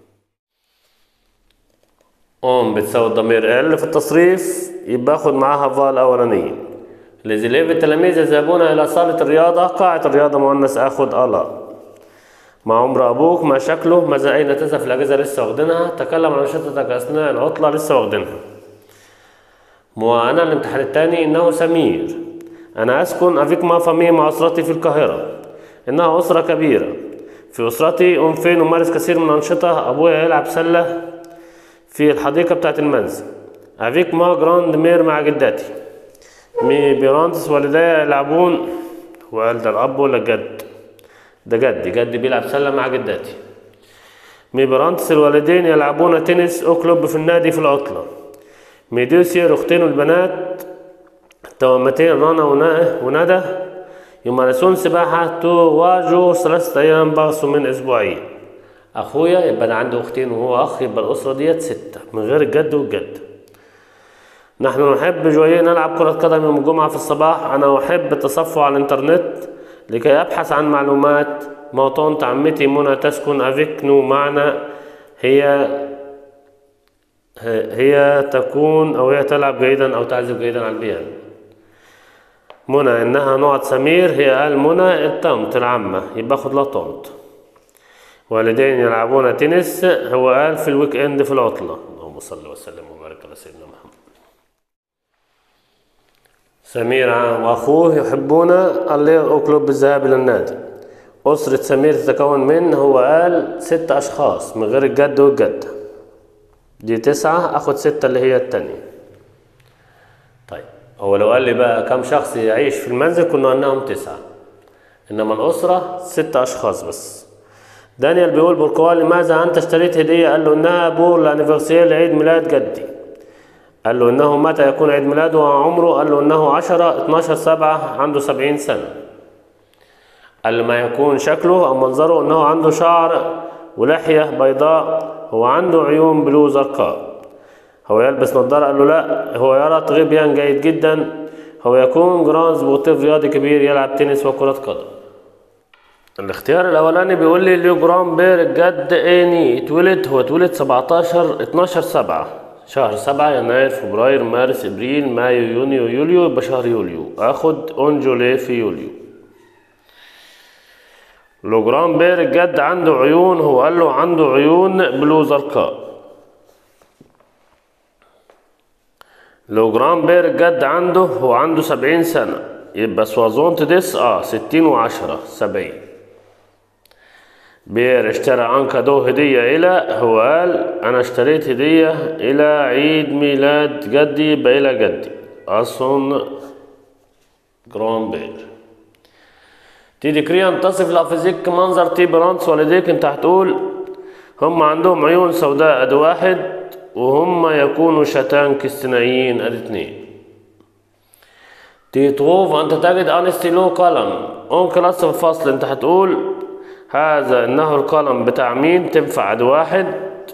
ام بتساوي الضمير ال في التصريف يبقى اخد معاها فا الاولانيه لزليف التلاميذ يذهبون الى صاله الرياضه قاعه الرياضه مؤنث اخد الا مع عمر ابوك ما شكله ماذا اين تذهب في الاجازه لسه واخدينها تكلم عن انشطتك اثناء العطله لسه واخدينها وانا الامتحان الثاني انه سمير انا اسكن افيك ما فامي مع اسرتي في القاهره انها اسره كبيره في اسرتي ام فين امارس كثير من الانشطه ابويا يلعب سله في الحديقة بتاعت المنزل أفيك ما جراند مير مع جدتي مي بيرانتس والداي يلعبون وقال ده الأب ولا الجد ده جدي جدي بيلعب سلة مع جدتي مي بيرانتس الوالدين يلعبون تنس أو كلوب في النادي في العطلة مي دوسير أختين البنات توامتين رنا ونا- وندى يمارسون سباحة تواجه ثلاثة أيام بغسوا من أسبوعين اخويا يبقى انا عندي اختين وهو اخ يبقى الاسره ديت سته من غير الجد والجد نحن نحب جوية نلعب كرة قدم يوم الجمعة في الصباح أنا أحب التصفح على الإنترنت لكي أبحث عن معلومات ما طنط عمتي منى تسكن أفيكنو معنا هي هي تكون أو هي تلعب جيدا أو تعزف جيدا على البيانو منى إنها نوع سمير هي قال منى الطنط العمة يبقى خد لها طنط والدين يلعبون تنس هو قال في الويك اند في العطلة اللهم صل وسلم وبارك على سيدنا محمد سمير وأخوه يحبون الليل كلوب بالذهاب إلى النادي أسرة سمير تتكون من هو قال ست أشخاص من غير الجد والجد دي تسعة أخد ستة اللي هي التانية طيب هو لو قال لي بقى كم شخص يعيش في المنزل كنا أنهم تسعة إنما الأسرة ست أشخاص بس دانيال بيقول بركوال لماذا أنت اشتريت هدية قال له إنها بور لانيفرسير لعيد ميلاد جدي قال له إنه متى يكون عيد ميلاده وعمره قال له إنه عشرة اتناشر سبعة عنده سبعين سنة قال له ما يكون شكله أو منظره إنه عنده شعر ولحية بيضاء هو عنده عيون بلو زرقاء هو يلبس نظارة قال له لا هو يرى تغيبيا جيد جدا هو يكون جرانز بوطيف رياضي كبير يلعب تنس وكرة قدم الاختيار الاولاني بيقول لي ليو جرام بير الجد اني اتولد هو اتولد 17 12 7 شهر 7 يناير فبراير مارس ابريل مايو يونيو يوليو يبقى شهر يوليو اخد اونجولي في يوليو لو جرام بير الجد عنده عيون هو قال له عنده عيون بلو زرقاء لو جرام بير الجد عنده هو عنده سبعين سنة يبقى سوازونت ديس اه ستين وعشرة سبعين بير اشترى عن كادو هدية إلى هو قال أنا اشتريت هدية إلى عيد ميلاد جدي يبقى إلى جدي أصلا جرام بير تيجي كريان تصف لافيزيك منظر تي برانس والديك انت هتقول هم عندهم عيون سوداء ادي واحد وهم يكونوا شتان كاستنائيين ادي اتنين تي تروف انت تجد انستيلو قلم اون كلاس في الفصل انت هتقول هذا انه القلم بتاع مين تنفع ادي واحد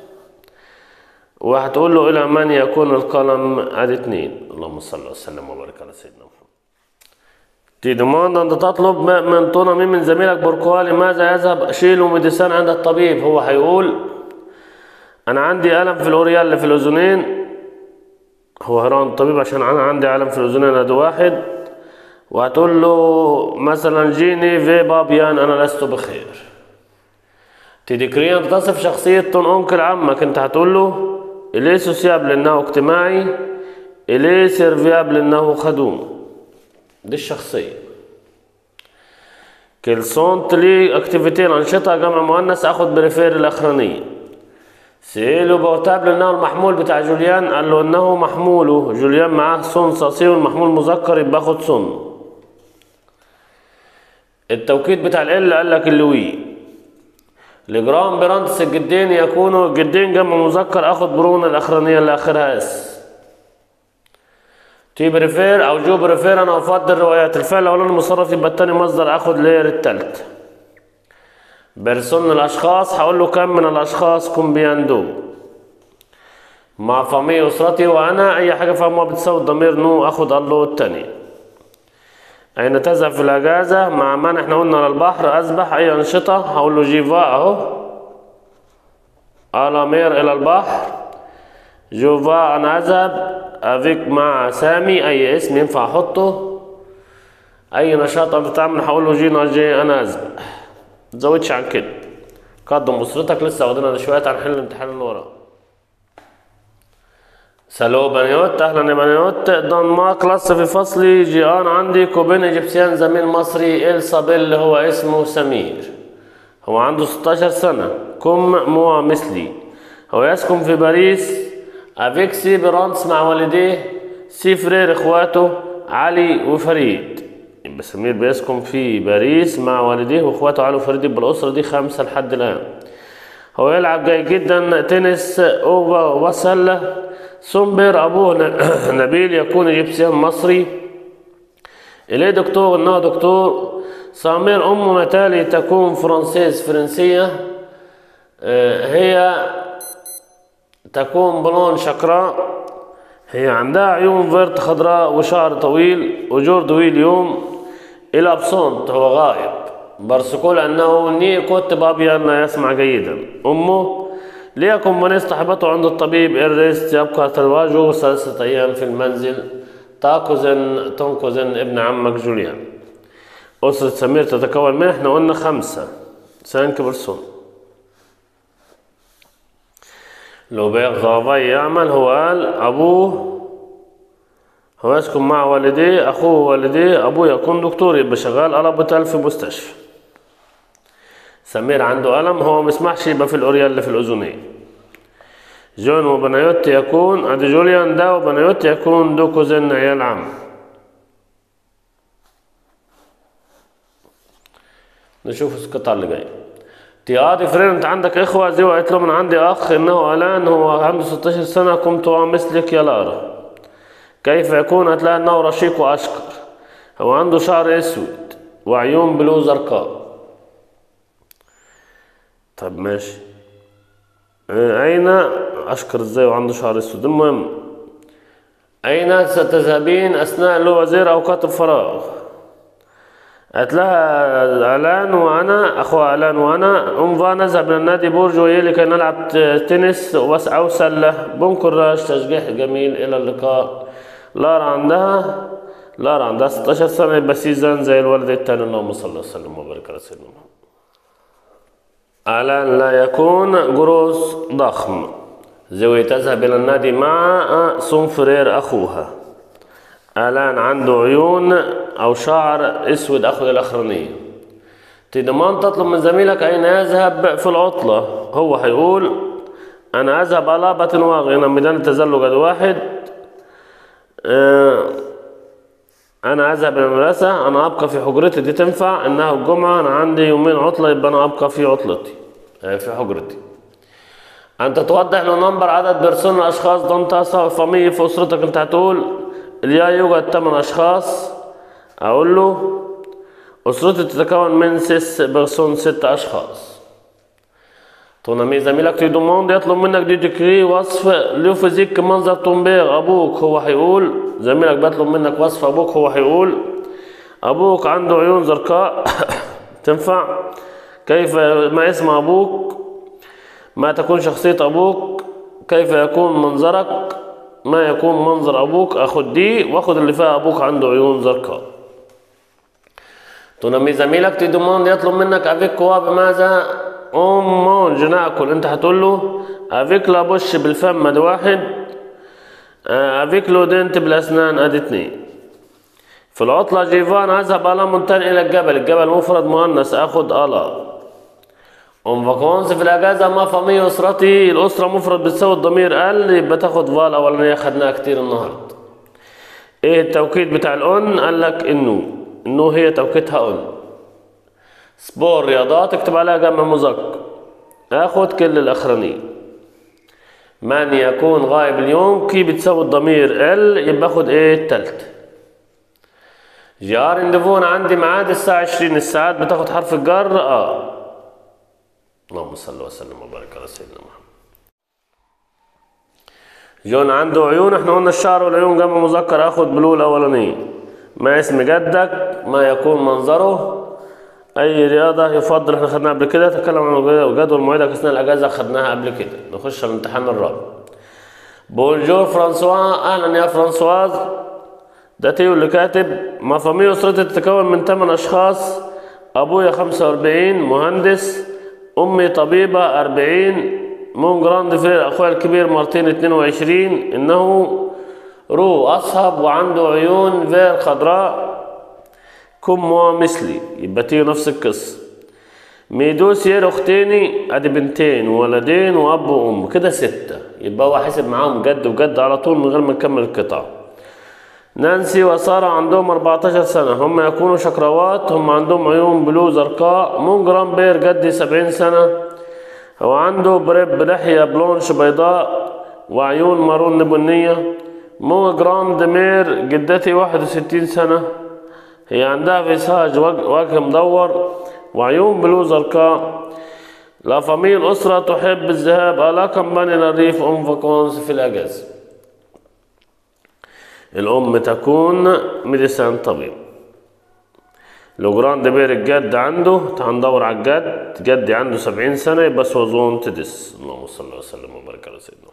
وهتقول له الى من يكون القلم ادي اتنين اللهم صل وسلم وبارك على سيدنا محمد تي دوماند أنت تطلب من طونمي من زميلك بركوال لماذا يذهب شيلو ميديسان عند الطبيب هو هيقول أنا عندي ألم في الأوريال اللي في الأذنين هو هيروح الطبيب عشان أنا عندي ألم في الأذنين أدي واحد وهتقول له مثلا جيني في بابيان أنا لست بخير تديكريان تصف شخصية طن أنكل عمك أنت هتقول له إليه سوسيابل إنه اجتماعي إليه سيرفيابل إنه خدوم دي الشخصية كل سون تلي اكتيفيتي الأنشطة جمع مؤنث أخد بريفير الأخرانية سيلو بورتابل انه المحمول بتاع جوليان قال له انه محموله جوليان معاه صن صاصي والمحمول مذكر يبقى باخد صن التوكيد بتاع ال قال لك اللوي الجرام برانتس الجدين يكونوا الجدين جمع مذكر اخد برون الاخرانيه اللي اخرها اس تي بريفير او جو بريفير انا افضل روايات الفعل الاولاني المصرف يبقى التاني مصدر اخد لير التالت بيرسون الاشخاص هقول له كم من الاشخاص كومبياندو مع فامي اسرتي وانا اي حاجه فيها ما بتساوي الضمير نو اخد الله التاني اين تذهب في الاجازه مع من احنا قلنا للبحر اسبح اي انشطه هقول له جيفا اهو الامير الى البحر جوفا انا اذهب افيك مع سامي اي اسم ينفع احطه اي نشاط انت تعمل هقول له جينا جي انا اذهب متزودش عن كده قدم اسرتك لسه واخدينها شويه هنحل الامتحان اللي وراه سالو بنيوت اهلا يا بنيوت دون ما كلاس في فصلي جيان عندي كوبين ايجيبسيان زميل مصري الصابيل اللي هو اسمه سمير هو عنده 16 سنة كم مو مثلي هو يسكن في باريس افيك سي برانس مع والديه سي فرير اخواته علي وفريد يبقى سمير بيسكن في باريس مع والديه واخواته علي وفريد يبقى الاسرة دي خمسة لحد الان هو يلعب جيد جدا تنس اوفا وسلة سومبر أبوه نبيل يكون إيجيبسيان مصري إليه دكتور إنه دكتور سامير أمه نتالي تكون فرنسيز فرنسية هي تكون بلون شقراء هي عندها عيون فيرت خضراء وشعر طويل وجور طويل يوم إلى بصونت هو غائب برسكول أنه ني كتب أبيض لا يسمع جيدا أمه ليكن من صاحبته عند الطبيب إرست يبقى تلواجه ثلاثة أيام في المنزل تاكوزن تنكوزن ابن عمك جوليان أسرة سمير تتكون من احنا قلنا خمسة سانك برسون لو بيغ غافي يعمل هو قال أبوه هو يسكن مع والديه أخوه والديه أبوه يكون دكتور يبقى شغال قلبة في مستشفى سمير عنده ألم هو مسمحش يبقى في الأوريال اللي في الأذنين جون وبنيوت يكون أدي جوليان ده وبنيوت يكون دو كوزن عيال عم نشوف القطعة اللي جاية تيادي فرين انت عندك اخوة زي قالت له من عندي اخ انه الان هو عنده 16 سنة كنت مثلك يا لارا كيف يكون هتلاقي انه رشيق واشقر هو عنده شعر اسود وعيون بلو زرقاء طب ماشي أين أشكر إزاي وعنده شعر أسود المهم أين ستذهبين أثناء له وزير أوقات الفراغ قالت لها ألان وأنا أخوها ألان وأنا أنفا نذهب إلى النادي بورجوي لكي نلعب تنس أو سلة بنكراج تشجيع جميل إلى اللقاء لارا عندها لارا عندها 16 سنة يبقى سيزان زي الولد التاني اللهم صل وسلم وبارك على سيدنا محمد ألان لا يكون جروس ضخم زوي تذهب إلى النادي مع سونفرير أخوها ألان عنده عيون أو شعر أسود أخذ الأخرانية تضمن تطلب من زميلك أين يذهب في العطلة هو هيقول أنا أذهب على بطن واغنى ميدان التزلج واحد أه انا اذهب الى المدرسه انا ابقى في حجرتي دي تنفع انها الجمعه انا عندي يومين عطله يبقى انا ابقى في عطلتي في حجرتي انت توضح له نمبر عدد بيرسون الاشخاص دون تصف فامي في اسرتك انت هتقول اليا يوجد 8 اشخاص اقول له اسرتي تتكون من سيس بيرسون ست اشخاص تونامي زميلك في دوموند يطلب منك دي ديكري وصف لو فيزيك منظر تومبير ابوك هو هيقول زميلك بيطلب منك وصف ابوك هو هيقول ابوك عنده عيون زرقاء تنفع كيف ما اسم ابوك ما تكون شخصية ابوك كيف يكون منظرك ما يكون منظر ابوك اخد دي واخد اللي فيها ابوك عنده عيون زرقاء تنمي زميلك تدوموند يطلب منك افيك كوا بماذا ام مونج ناكل انت هتقول له افيك لا بوش بالفم ادي واحد افيك لو دنت بالاسنان ادي اتنين في العطلة جيفان اذهب على منتن الى الجبل الجبل مفرد مؤنث اخد الا ام فاكونس في الاجازه ما فامي اسرتي الاسره مفرد بتساوي الضمير ال يبقى تاخد فال الاولانيه خدناها كتير النهارده ايه التوكيد بتاع الاون قال لك انه انه هي توكيدها اون سبور رياضات اكتب عليها جمع مذكر اخد كل الاخرانيه من يكون غائب اليوم كي بتساوي الضمير ال يبقى اخد ايه التالتة جار اندفون عندي ميعاد الساعة 20 الساعات بتاخد حرف الجر اه اللهم صل وسلم وبارك على سيدنا محمد جون عنده عيون احنا قلنا الشعر والعيون جمع مذكر اخد بلو الاولانية ما اسم جدك ما يكون منظره اي رياضة يفضل احنا خدناها قبل كده تكلم عن جدول مواعيدك اثناء الاجازة خدناها قبل كده نخش على الامتحان الرابع بونجور فرانسوا اهلا يا فرانسواز ده تيو اللي كاتب مفامي اسرتي تتكون من 8 اشخاص ابويا 45 مهندس امي طبيبة 40 مون جراند فرير اخويا الكبير مارتين 22 انه رو اصهب وعنده عيون فير خضراء كم ومثلي يبقى تيجي نفس القصة ميدوسير اختيني ادي بنتين وولدين واب وام كده ستة يبقى هو حسب معاهم جد وجد على طول من غير ما نكمل القطع نانسي وسارة عندهم 14 سنة هم يكونوا شكروات هم عندهم عيون بلو زرقاء مون جرام بير جدي 70 سنة هو عنده بريب لحية بلونش بيضاء وعيون مارون بنية مو جراند مير جدتي 61 سنة هي عندها فيساج وجه مدور وعيون بلو زرقاء لا فاميل الأسرة تحب الذهاب على كمباني للريف أم فاكونس في الأجازة الأم تكون ميديسان طبيب لو جراند بير الجد عنده تعال ندور على الجد جدي عنده سبعين سنة يبقى سوزون تدس اللهم صل وسلم وبارك على سيدنا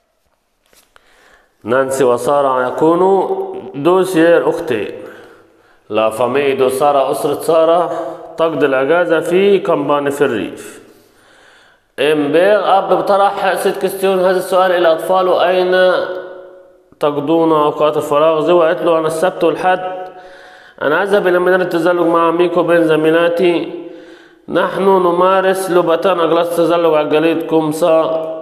نانسي وسارة يكونوا دوسير أختين لا فامي دو سارة أسرة سارة تقضي الأجازة في كمباني في الريف إمبيغ أب طرح ست كستيون هذا السؤال إلى أطفاله أين تقضون أوقات الفراغ زي وقالت له أنا السبت والحد أنا أذهب إلى ميدان التزلج مع ميكو بين زميلاتي نحن نمارس لبتان أجلاس تزلج على الجليد كومسا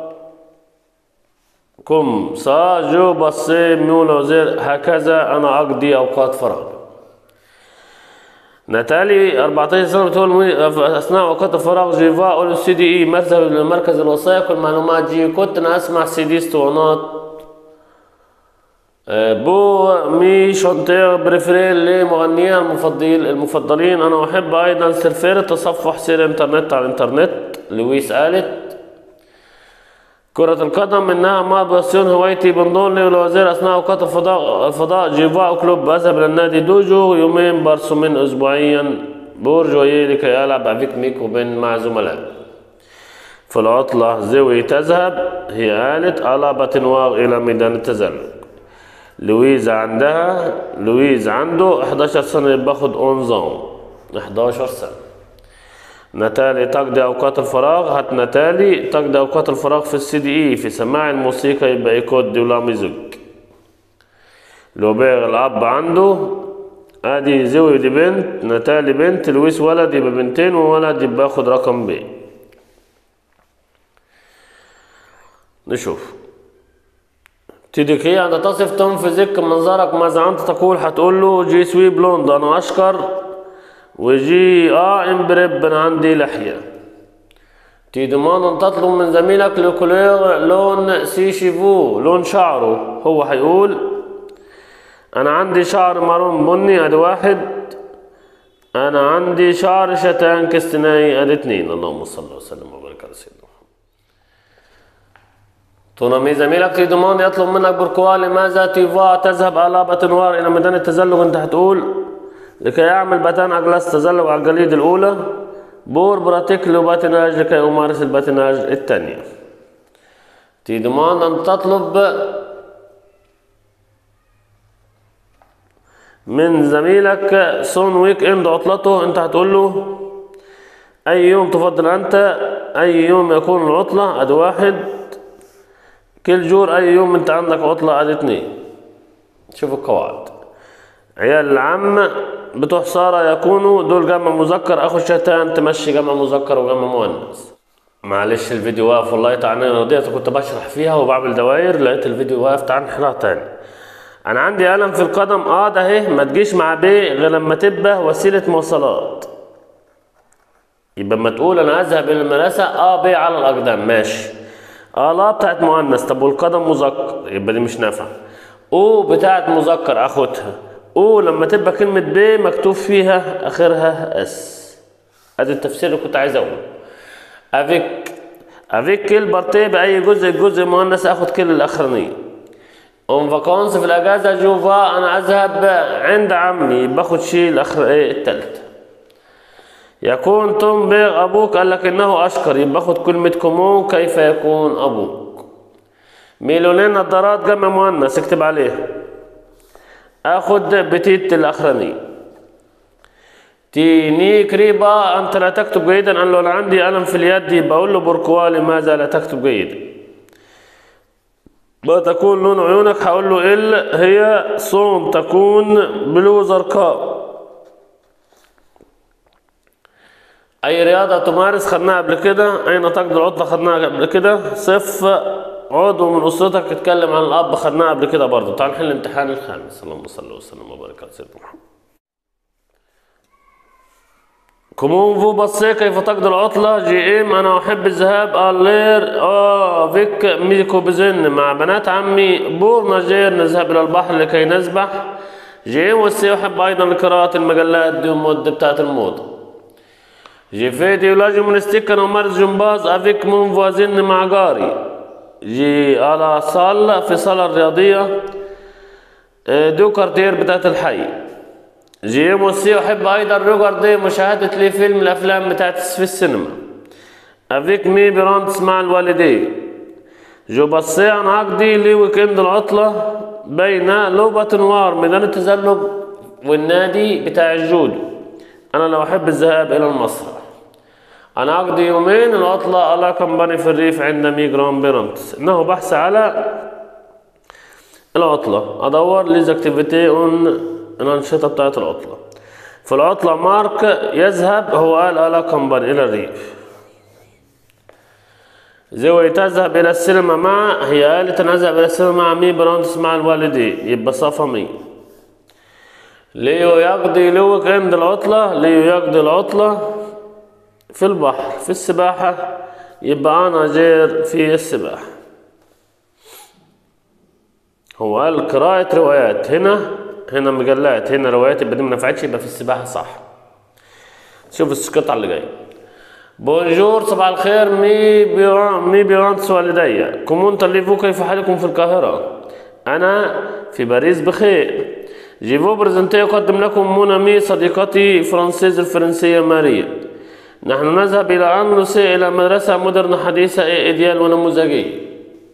كومسا جو بصي ميولا وزير هكذا أنا أقضي أوقات فراغ نتالي 14 سنة بتقول أثناء أوقات الفراغ جيفا أول سي دي إي مركز مركز الوثائق والمعلومات جي كنت أنا أسمع سي دي اسطوانات بو مي شونتير بريفري لمغنيين المفضل المفضلين انا احب ايضا سيرفير تصفح سير انترنت على الانترنت لويس قالت كرة القدم انها ما بسيون هوايتي بنضون لي الوزير اثناء اوقات الفضاء الفضاء جيفا كلوب اذهب للنادي دوجو يومين برسومين اسبوعيا بورجوية لكي العب افيك ميكو بين مع زملاء في العطلة زوي تذهب هي قالت على باتنواغ الى ميدان التزلج لويز عندها لويز عنده 11 سنة باخد اونزون 11 سنة نتالي تقضي أوقات الفراغ هات نتالي تقضي أوقات الفراغ في السي دي إي في سماع الموسيقى يبقى إيكود دي ولا ميزوك لوبير الأب عنده أدي زوي دي بنت نتالي بنت لويس ولد يبقى بنتين وولد يبقى باخد رقم ب نشوف تديكي أن تصف تنفذك منظرك ماذا أنت تقول هتقول له جي سوي بلوند أنا أشكر وجي آه إمبريب أنا عندي لحية تيدمان أن تطلب من زميلك لكولير لون سي شيفو لون شعره هو هيقول أنا عندي شعر مارون بني أدي واحد أنا عندي شعر شتان كستناي أدي اتنين اللهم صل وسلم وبارك على سيدنا تونامي زميلك تيدمان يطلب منك بركوا لماذا تيفا تذهب على باتنوار إلى ميدان التزلج أنت هتقول لكي يعمل باتان أجلاس تزلج على الجليد الأولى بور براتيك لباتناج لكي أمارس الباتناج الثانية تيدمان أن تطلب من زميلك سون ويك اند عطلته انت هتقول له اي يوم تفضل انت اي يوم يكون العطلة ادي واحد كل جور اي يوم انت عندك عطلة ادي اتنين شوفوا القواعد عيال العم بتوع سارة يكونوا دول جمع مذكر اخو شتان تمشي جمع مذكر وجمع مؤنث معلش الفيديو واقف والله تعالى انا رضيت كنت بشرح فيها وبعمل دواير لقيت الفيديو واقف تعال نحلها تاني انا عندي قلم في القدم اه ده اهي ما تجيش مع ب غير لما تبقى وسيله مواصلات يبقى ما تقول انا اذهب الى المدرسه اه ب على الاقدام ماشي اه لا بتاعت مؤنث طب والقدم مذكر يبقى دي مش نافعه او بتاعت مذكر اخدها او لما تبقى كلمه ب مكتوب فيها اخرها اس ادي التفسير اللي كنت عايز اقوله افيك افيك كل بارتي باي جزء جزء مؤنث اخد كل الاخرانيه اون فاكونس في الاجازه جوفا انا اذهب عند عمي باخد شيء الاخر ايه التالتة يكون تنبغ ابوك قال لك انه اشكر يبقى باخد كلمه كومون كيف يكون ابوك ميلونين نظارات جمع مؤنث اكتب عليها اخد بتيت الاخرانيه تيني كريبا انت لا تكتب جيدا انا لو عندي قلم في اليد بقول له بركوا لماذا لا تكتب جيدا بتكون لون عيونك هقول له ال هي صوم تكون بلو زرقاء اي رياضه تمارس خدناها قبل كده اين تقضي العطله خدناها قبل كده صف عضو من اسرتك اتكلم عن الاب خدناها قبل كده برضه تعال نحل الامتحان الخامس اللهم صل وسلم وبارك على سيدنا محمد كومون فو بصي كيف تقضي العطلة جي ام انا احب الذهاب اللير اه فيك ميكو بزن مع بنات عمي بور نجير نذهب الى البحر لكي نسبح جي ام والسي احب ايضا قراءة المجلات دي المدة بتاعت الموضة جي في ديولاجي مونستيك انا امارس جمباز افيك مون فوازن مع جاري جي على صالة في صالة الرياضية اه، دو كارتير بتاعت الحي جي ام والسي احب ايضا روجر مشاهدة لي فيلم الافلام بتاعت في السينما افيك مي برانتس مع الوالدين جو بصي عن عقدي لي ويكند العطلة بين لوبة نوار ميدان التزلج والنادي بتاع الجودو انا لو احب الذهاب الى المسرح انا اقضي يومين العطلة على كمباني في الريف عند ميجرام بيرنتس انه بحث على العطلة ادور ليز اكتيفيتي اون الانشطة بتاعت العطلة في العطلة مارك يذهب هو قال على كمباني الى الريف زوي تذهب الى السينما مع هي قالت انا اذهب الى السينما مع مي برانتس مع الوالدين يبقى صفا مي ليو يقضي لوك عند العطلة ليو يقضي العطلة في البحر في السباحة يبقى أنا جير في السباحة هو قال قراءة روايات هنا هنا مجلات هنا روايات يبقى دي ما نفعتش يبقى في السباحة صح شوف القطعة اللي جاية بونجور صباح الخير مي بيران مي بيرانتس والدي كومون تليفو كيف حالكم في القاهرة أنا في باريس بخير جيفو برزنتي أقدم لكم منى صديقتي فرانسيز الفرنسية ماريا نحن نذهب إلى أندلسي إلى مدرسة مودرن حديثة إيديال ونموذجية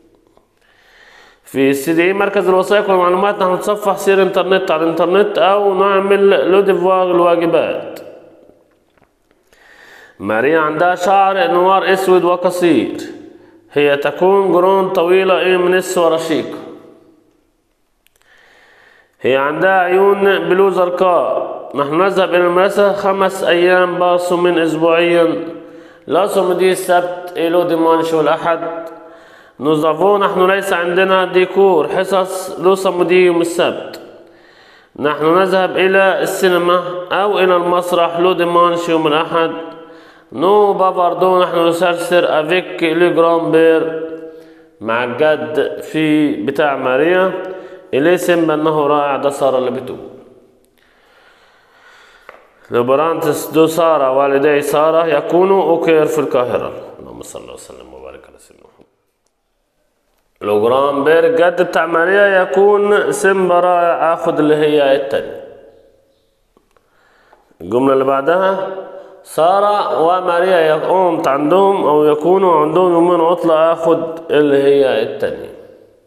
في السي دي مركز الوثائق والمعلومات نحن نتصفح سير انترنت على الانترنت أو نعمل لو ديفوار الواجبات ماريا عندها شعر نوار أسود وقصير هي تكون قرون طويلة إيه من ورشيقة هي عندها عيون بلو زرقاء نحن نذهب إلى المدرسة خمس أيام باصوا من أسبوعيا لا صمدي السبت إلو ديمانش والأحد نظافو نحن ليس عندنا ديكور حصص لو صمدي يوم السبت نحن نذهب إلى السينما أو إلى المسرح لو ديمانش يوم الأحد نو بافاردو نحن نسرسر أفيك لو جران بير مع الجد في بتاع ماريا الاسم بأنه رائع ده سارة اللي بتقول لبرانتس دو سارة والدي سارة يكونوا أوكير في القاهرة اللهم صل وسلم وبارك على سيدنا محمد لوجرام بير جد بتاع ماريا يكون سمبا رائع اخد اللي هي التانية الجملة اللي بعدها سارة وماريا يقوم عندهم أو يكونوا عندهم يومين عطلة آخد اللي هي التانية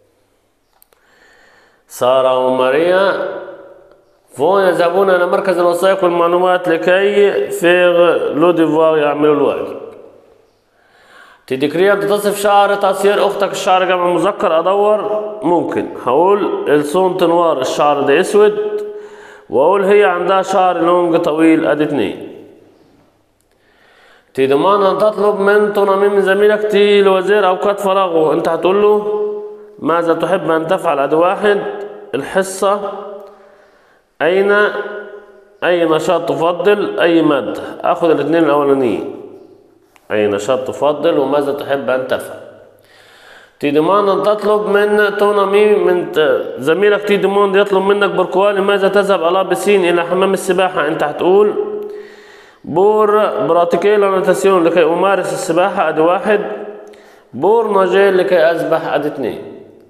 سارة وماريا فون يذهبون إلى مركز الوثائق والمعلومات لكي في لو ديفوار يعملوا الواجب تدكريا تصف شعر تأثير أختك الشعر جمع مذكر أدور ممكن هقول الصون تنوار الشعر ده أسود وأقول هي عندها شعر لونج طويل أدي اتنين تضمن أن تطلب من تنظيم من زميلك تي الوزير أوقات فراغه أنت هتقول له ماذا تحب أن تفعل أدي واحد الحصة أين أي نشاط تفضل أي مادة أخذ الاثنين الأولانيين أي نشاط تفضل وماذا تحب أن تفعل تيدمان أن تطلب من تونامي من ت- زميلك تيدمان يطلب منك بركوال لماذا تذهب على بسين إلى حمام السباحة أنت هتقول بور براتيكي لانتاسيون لكي أمارس السباحة أدي واحد بور ناجيل لكي أسبح أدي اثنين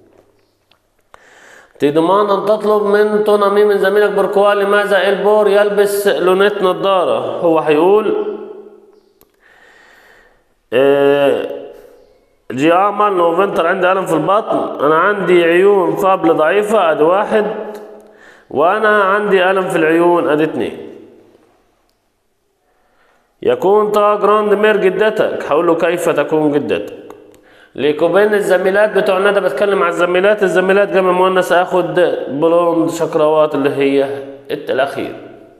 تضمن أن تطلب من تونامي من زميلك بركوال لماذا البور يلبس لونات نظارة هو هيقول آه، جي اعمل نوفنتر عندي ألم في البطن أنا عندي عيون فابلة ضعيفة أدي واحد وأنا عندي ألم في العيون أدي اتنين يكون تا جراند مير جدتك هقول له كيف تكون جدتك ليكوبين الزميلات بتوع الندى بتكلم على الزميلات الزميلات جمع مؤنث اخد بلوند شكروات اللي هي الت الاخير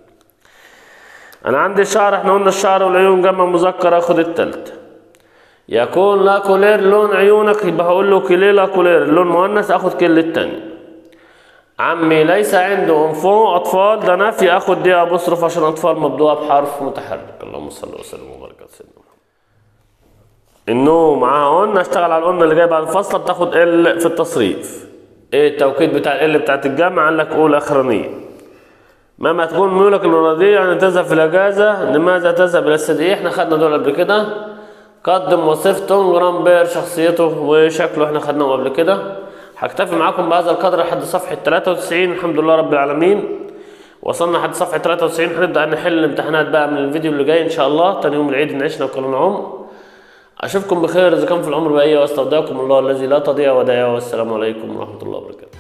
انا عندي الشعر احنا قلنا الشعر والعيون جمع مذكر اخد التالت يكون لا كولير لون عيونك يبقى هقول له كيلي لا كولير اللون مؤنث اخد كل التاني عمي ليس عنده انفون اطفال ده نفي اخد دي ابوستروف عشان اطفال مبدوءه بحرف متحرك اللهم صل وسلم وبارك على سيدنا محمد النوم معاها قلنا اشتغل على القلنا اللي جايه بعد الفصل بتاخد ال في التصريف ايه التوكيد بتاع ال بتاعت الجمع قال لك اولى اخرانيه مهما تكون ميولك الاراديه يعني تذهب في الاجازه لماذا تذهب الى الصديق احنا خدنا دول قبل كده قدم وصفته جرام بير شخصيته وشكله احنا خدناه قبل كده هكتفي معاكم بهذا القدر لحد صفحه 93 الحمد لله رب العالمين وصلنا لحد صفحه 93 هنبدا نحل الامتحانات بقى من الفيديو اللي جاي ان شاء الله تاني يوم العيد نعيشنا وكلنا عمر أشوفكم بخير إذا كان في العمر بقية واستودعكم الله الذي لا تضيع ودائعه والسلام عليكم ورحمة الله وبركاته